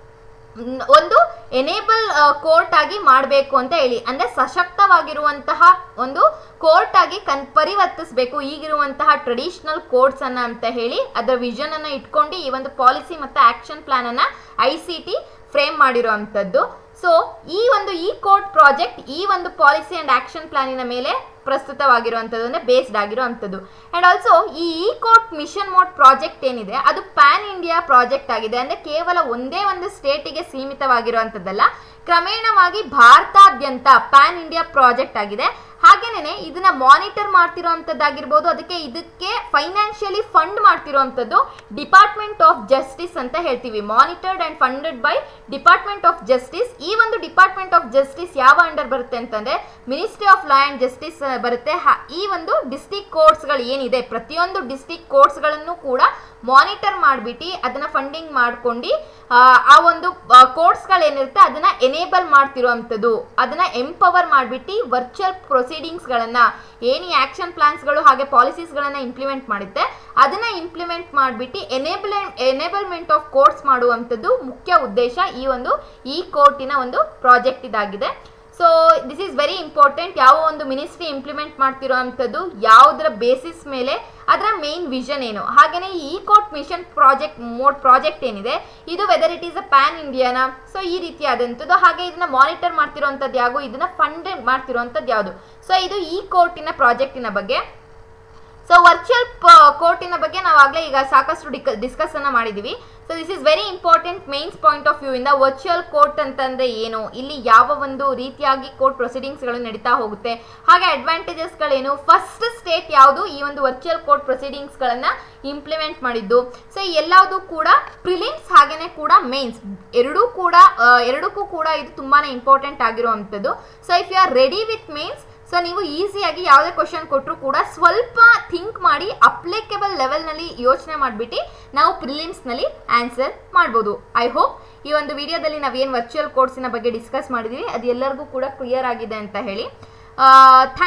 ಮ್, ಒಂದು ಎನೇಬಲ್ ಕೋರ್ಟ್ ಆಗಿ ಮಾಡಬೇಕು ಅಂತ ಹೇಳಿ ಅಂದ್ರೆ ಸಶಕ್ತವಾಗಿರುವಂತಹ ಒಂದು ಕೋರ್ಟ್ ಆಗಿ ಕನ್ ಪರಿವರ್ತಿಸಬೇಕು ಈಗಿರುವಂತಹ ಟ್ರೆಡಿಷನಲ್ ಕೋರ್ಟ್ಸ್ ಅನ್ನ ಅಂತ ಹೇಳಿ ಅದರ ವಿಷನ್ ಅನ್ನ ಇಟ್ಕೊಂಡು ಈ ಒಂದು ಪಾಲಿಸಿ ಮತ್ತೆ ಆಕ್ಷನ್ ಪ್ಲಾನ್ ಅನ್ನ ಐ ಸಿ ಟಿ ಫ್ರೇಮ್ ಮಾಡಿರುವಂಥದ್ದು ಸೊ ಈ ಒಂದು ಈ ಕೋರ್ಟ್ ಪ್ರಾಜೆಕ್ಟ್ ಈ ಒಂದು ಪಾಲಿಸಿ ಅಂಡ್ ಆಕ್ಷನ್ ಪ್ಲಾನಿನ ಮೇಲೆ ಪ್ರಸ್ತುತವಾಗಿರುವಂಥದ್ದು ಅಂದರೆ ಬೇಸ್ಡ್ ಆಗಿರುವಂಥದ್ದು ಆ್ಯಂಡ್ ಆಲ್ಸೋ ಈ e court mission mode project ಏನಿದೆ ಅದು ಪ್ಯಾನ್ ಇಂಡಿಯಾ ಪ್ರಾಜೆಕ್ಟ್ ಆಗಿದೆ ಅಂದರೆ ಕೇವಲ ಒಂದೇ ಒಂದು ಸ್ಟೇಟಿಗೆ ಸೀಮಿತವಾಗಿರುವಂಥದ್ದಲ್ಲ ಕ್ರಮೇಣವಾಗಿ ಭಾರತಾದ್ಯಂತ ಪ್ಯಾನ್ ಇಂಡಿಯಾ ಪ್ರಾಜೆಕ್ಟ್ ಆಗಿದೆ ಹಾಗೇನೆ ಇದನ್ನ ಮಾನಿಟರ್ ಮಾಡ್ತಿರೋಂಥದ್ದಾಗಿರ್ಬೋದು ಅದಕ್ಕೆ ಇದಕ್ಕೆ ಫೈನಾನ್ಷಿಯಲಿ ಫಂಡ್ ಮಾಡ್ತಿರೋಂಥದ್ದು ಡಿಪಾರ್ಟ್ಮೆಂಟ್ ಆಫ್ ಜಸ್ಟಿಸ್ ಅಂತ ಹೇಳ್ತೀವಿ monitored and funded by department of justice ಈ ಒಂದು ಡಿಪಾರ್ಟ್ಮೆಂಟ್ ಆಫ್ ಜಸ್ಟಿಸ್ ಯಾವ ಅಂಡರ್ ಬರುತ್ತೆ ಅಂತಂದ್ರೆ ministry of law and justice ಬರುತ್ತೆ ಹ- ಈ ಒಂದು ಡಿಸ್ಟಿಕ್ ಕೋರ್ಟ್ಸ್ಗಳು ಏನಿದೆ ಪ್ರತಿಯೊಂದು ಡಿಸ್ಟಿಕ್ ಕೋರ್ಟ್ಸ್ಗಳನ್ನು ಕೂಡ ಮಾನಿಟರ್ ಮಾಡಿಬಿಟ್ಟು ಅದನ್ನ ಫಂಡಿಂಗ್ ಮಾಡ್ಕೊಂಡು ಆ ಒಂದು ಕೋರ್ಟ್ಸ್ಗಳು ಏನಿರುತ್ತೆ ಅದನ್ನ ಎನೇಬಲ್ ಮಾಡ್ತಿರುವಂಥದ್ದು ಅದನ್ನ ಎಂಪವರ್ ಮಾಡಿಬಿಟ್ಟು ವರ್ಚುವಲ್ ಪ್ರೊಸೀಡಿಂಗ್ಸ್ಗಳನ್ನ ಏನು ಈ ಆಕ್ಷನ್ ಪ್ಲಾನ್ಸ್ಗಳು ಹಾಗೆ ಪಾಲಿಸೀಸ್ಗಳನ್ನ ಇಂಪ್ಲಿಮೆಂಟ್ ಮಾಡುತ್ತೆ ಅದನ್ನ ಇಂಪ್ಲಿಮೆಂಟ್ ಮಾಡಿಬಿಟ್ಟು ಎನೇಬಲ್ ಎನೇಬಲ್ಮೆಂಟ್ ಆಫ್ ಕೋರ್ಟ್ಸ್ ಮಾಡುವಂಥದ್ದು ಮುಖ್ಯ ಉದ್ದೇಶ ಈ ಒಂದು ಈ ಕೋರ್ಟಿನ ಒಂದು ಪ್ರಾಜೆಕ್ಟ್ ಇದಾಗಿದೆ so this is very important ಯಾವ ಒಂದು ಮಿನಿಸ್ಟ್ರಿ ಇಂಪ್ಲಿಮೆಂಟ್ ಮಾಡ್ತಿರೋವಂಥದ್ದು ಯಾವುದರ ಬೇಸಿಸ್ ಮೇಲೆ ಅದರ ಮೇನ್ ವಿಷನ್ ಏನು ಹಾಗೆಯೇ ಈ court mission project mode project ಏನಿದೆ ಇದು whether it is a pan ಇಂಡಿಯಾನ ಸೊ ಈ ರೀತಿಯಾದಂಥದ್ದು ಹಾಗೆ ಇದನ್ನ ಮಾನಿಟರ್ ಮಾಡ್ತಿರೋವಂಥದ್ದು ಯಾವುದು ಇದನ್ನ ಫಂಡ್ ಮಾಡ್ತಿರೋವಂಥದ್ದು ಯಾವುದು ಸೊ ಇದು ಈ ಕೋರ್ಟಿನ ಪ್ರಾಜೆಕ್ಟಿನ ಬಗ್ಗೆ ಸೊ ವರ್ಚುವಲ್ ಕೋರ್ಟಿನ ಬಗ್ಗೆ ನಾವು ಆಗಲೇ ಈಗ ಸಾಕಷ್ಟು ಡಿಸ್ಕಸ್ ಅನ್ನ ಮಾಡಿದೀವಿ so this is very important mains point of view ಇಂದ ವರ್ಚುವಲ್ ಕೋರ್ಟ್ ಅಂತಂದ್ರೆ ಏನು ಇಲ್ಲಿ ಯಾವ ಒಂದು ರೀತಿಯಾಗಿ ಕೋರ್ಟ್ ಪ್ರೊಸೀಡಿಂಗ್ಸ್ಗಳು ನಡೀತಾ ಹೋಗುತ್ತೆ ಹಾಗೆ ಅಡ್ವಾಂಟೇಜಸ್ಗಳೇನು ಫಸ್ಟ್ ಸ್ಟೇಟ್ ಯಾವುದು ಈ ಒಂದು ವರ್ಚುವಲ್ ಕೋರ್ಟ್ ಪ್ರೊಸೀಡಿಂಗ್ಸ್ಗಳನ್ನ ಇಂಪ್ಲಿಮೆಂಟ್ ಮಾಡಿದ್ದು ಸೊ ಎಲ್ಲವುದು ಕೂಡ ಪ್ರಿಲಿಮ್ಸ್ ಹಾಗೇನೆ ಕೂಡ ಮೇನ್ಸ್ ಎರಡೂ ಕೂಡ ಆ, ಎರಡಕ್ಕೂ ಕೂಡ ಇದು ತುಂಬಾನೇ ಇಂಪಾರ್ಟೆಂಟ್ ಆಗಿರುವಂಥದ್ದು so if you are ready with mains so ನೀವು ಈಸಿಯಾಗಿ ಯಾವುದೇ ಕ್ವಶನ್ ಕೊಟ್ಟರು ಕೂಡ ಸ್ವಲ್ಪ ಥಿಂಕ್ ಮಾಡಿ ಅಪ್ಲಿಕೇಬಲ್ ಲೆವೆಲ್ನಲ್ಲಿ ಯೋಚನೆ ಮಾಡಿಬಿಟ್ಟು ನಾವು ಪ್ರಿಲಿಮ್ಸ್ನಲ್ಲಿ ಆನ್ಸರ್ ಮಾಡ್ಬೋದು ಐ ಹೋಪ್ ಈ ಒಂದು ವಿಡಿಯೋದಲ್ಲಿ ನಾವೇನು ವರ್ಚುವಲ್ ಕೋರ್ಸಿನ ಬಗ್ಗೆ ಡಿಸ್ಕಸ್ ಮಾಡಿದ್ವಿ ಅದು ಎಲ್ಲರಿಗೂ ಕೂಡ ಕ್ಲಿಯರ್ ಆಗಿದೆ ಅಂತ ಹೇಳಿ ಥ್ಯಾಂಕ್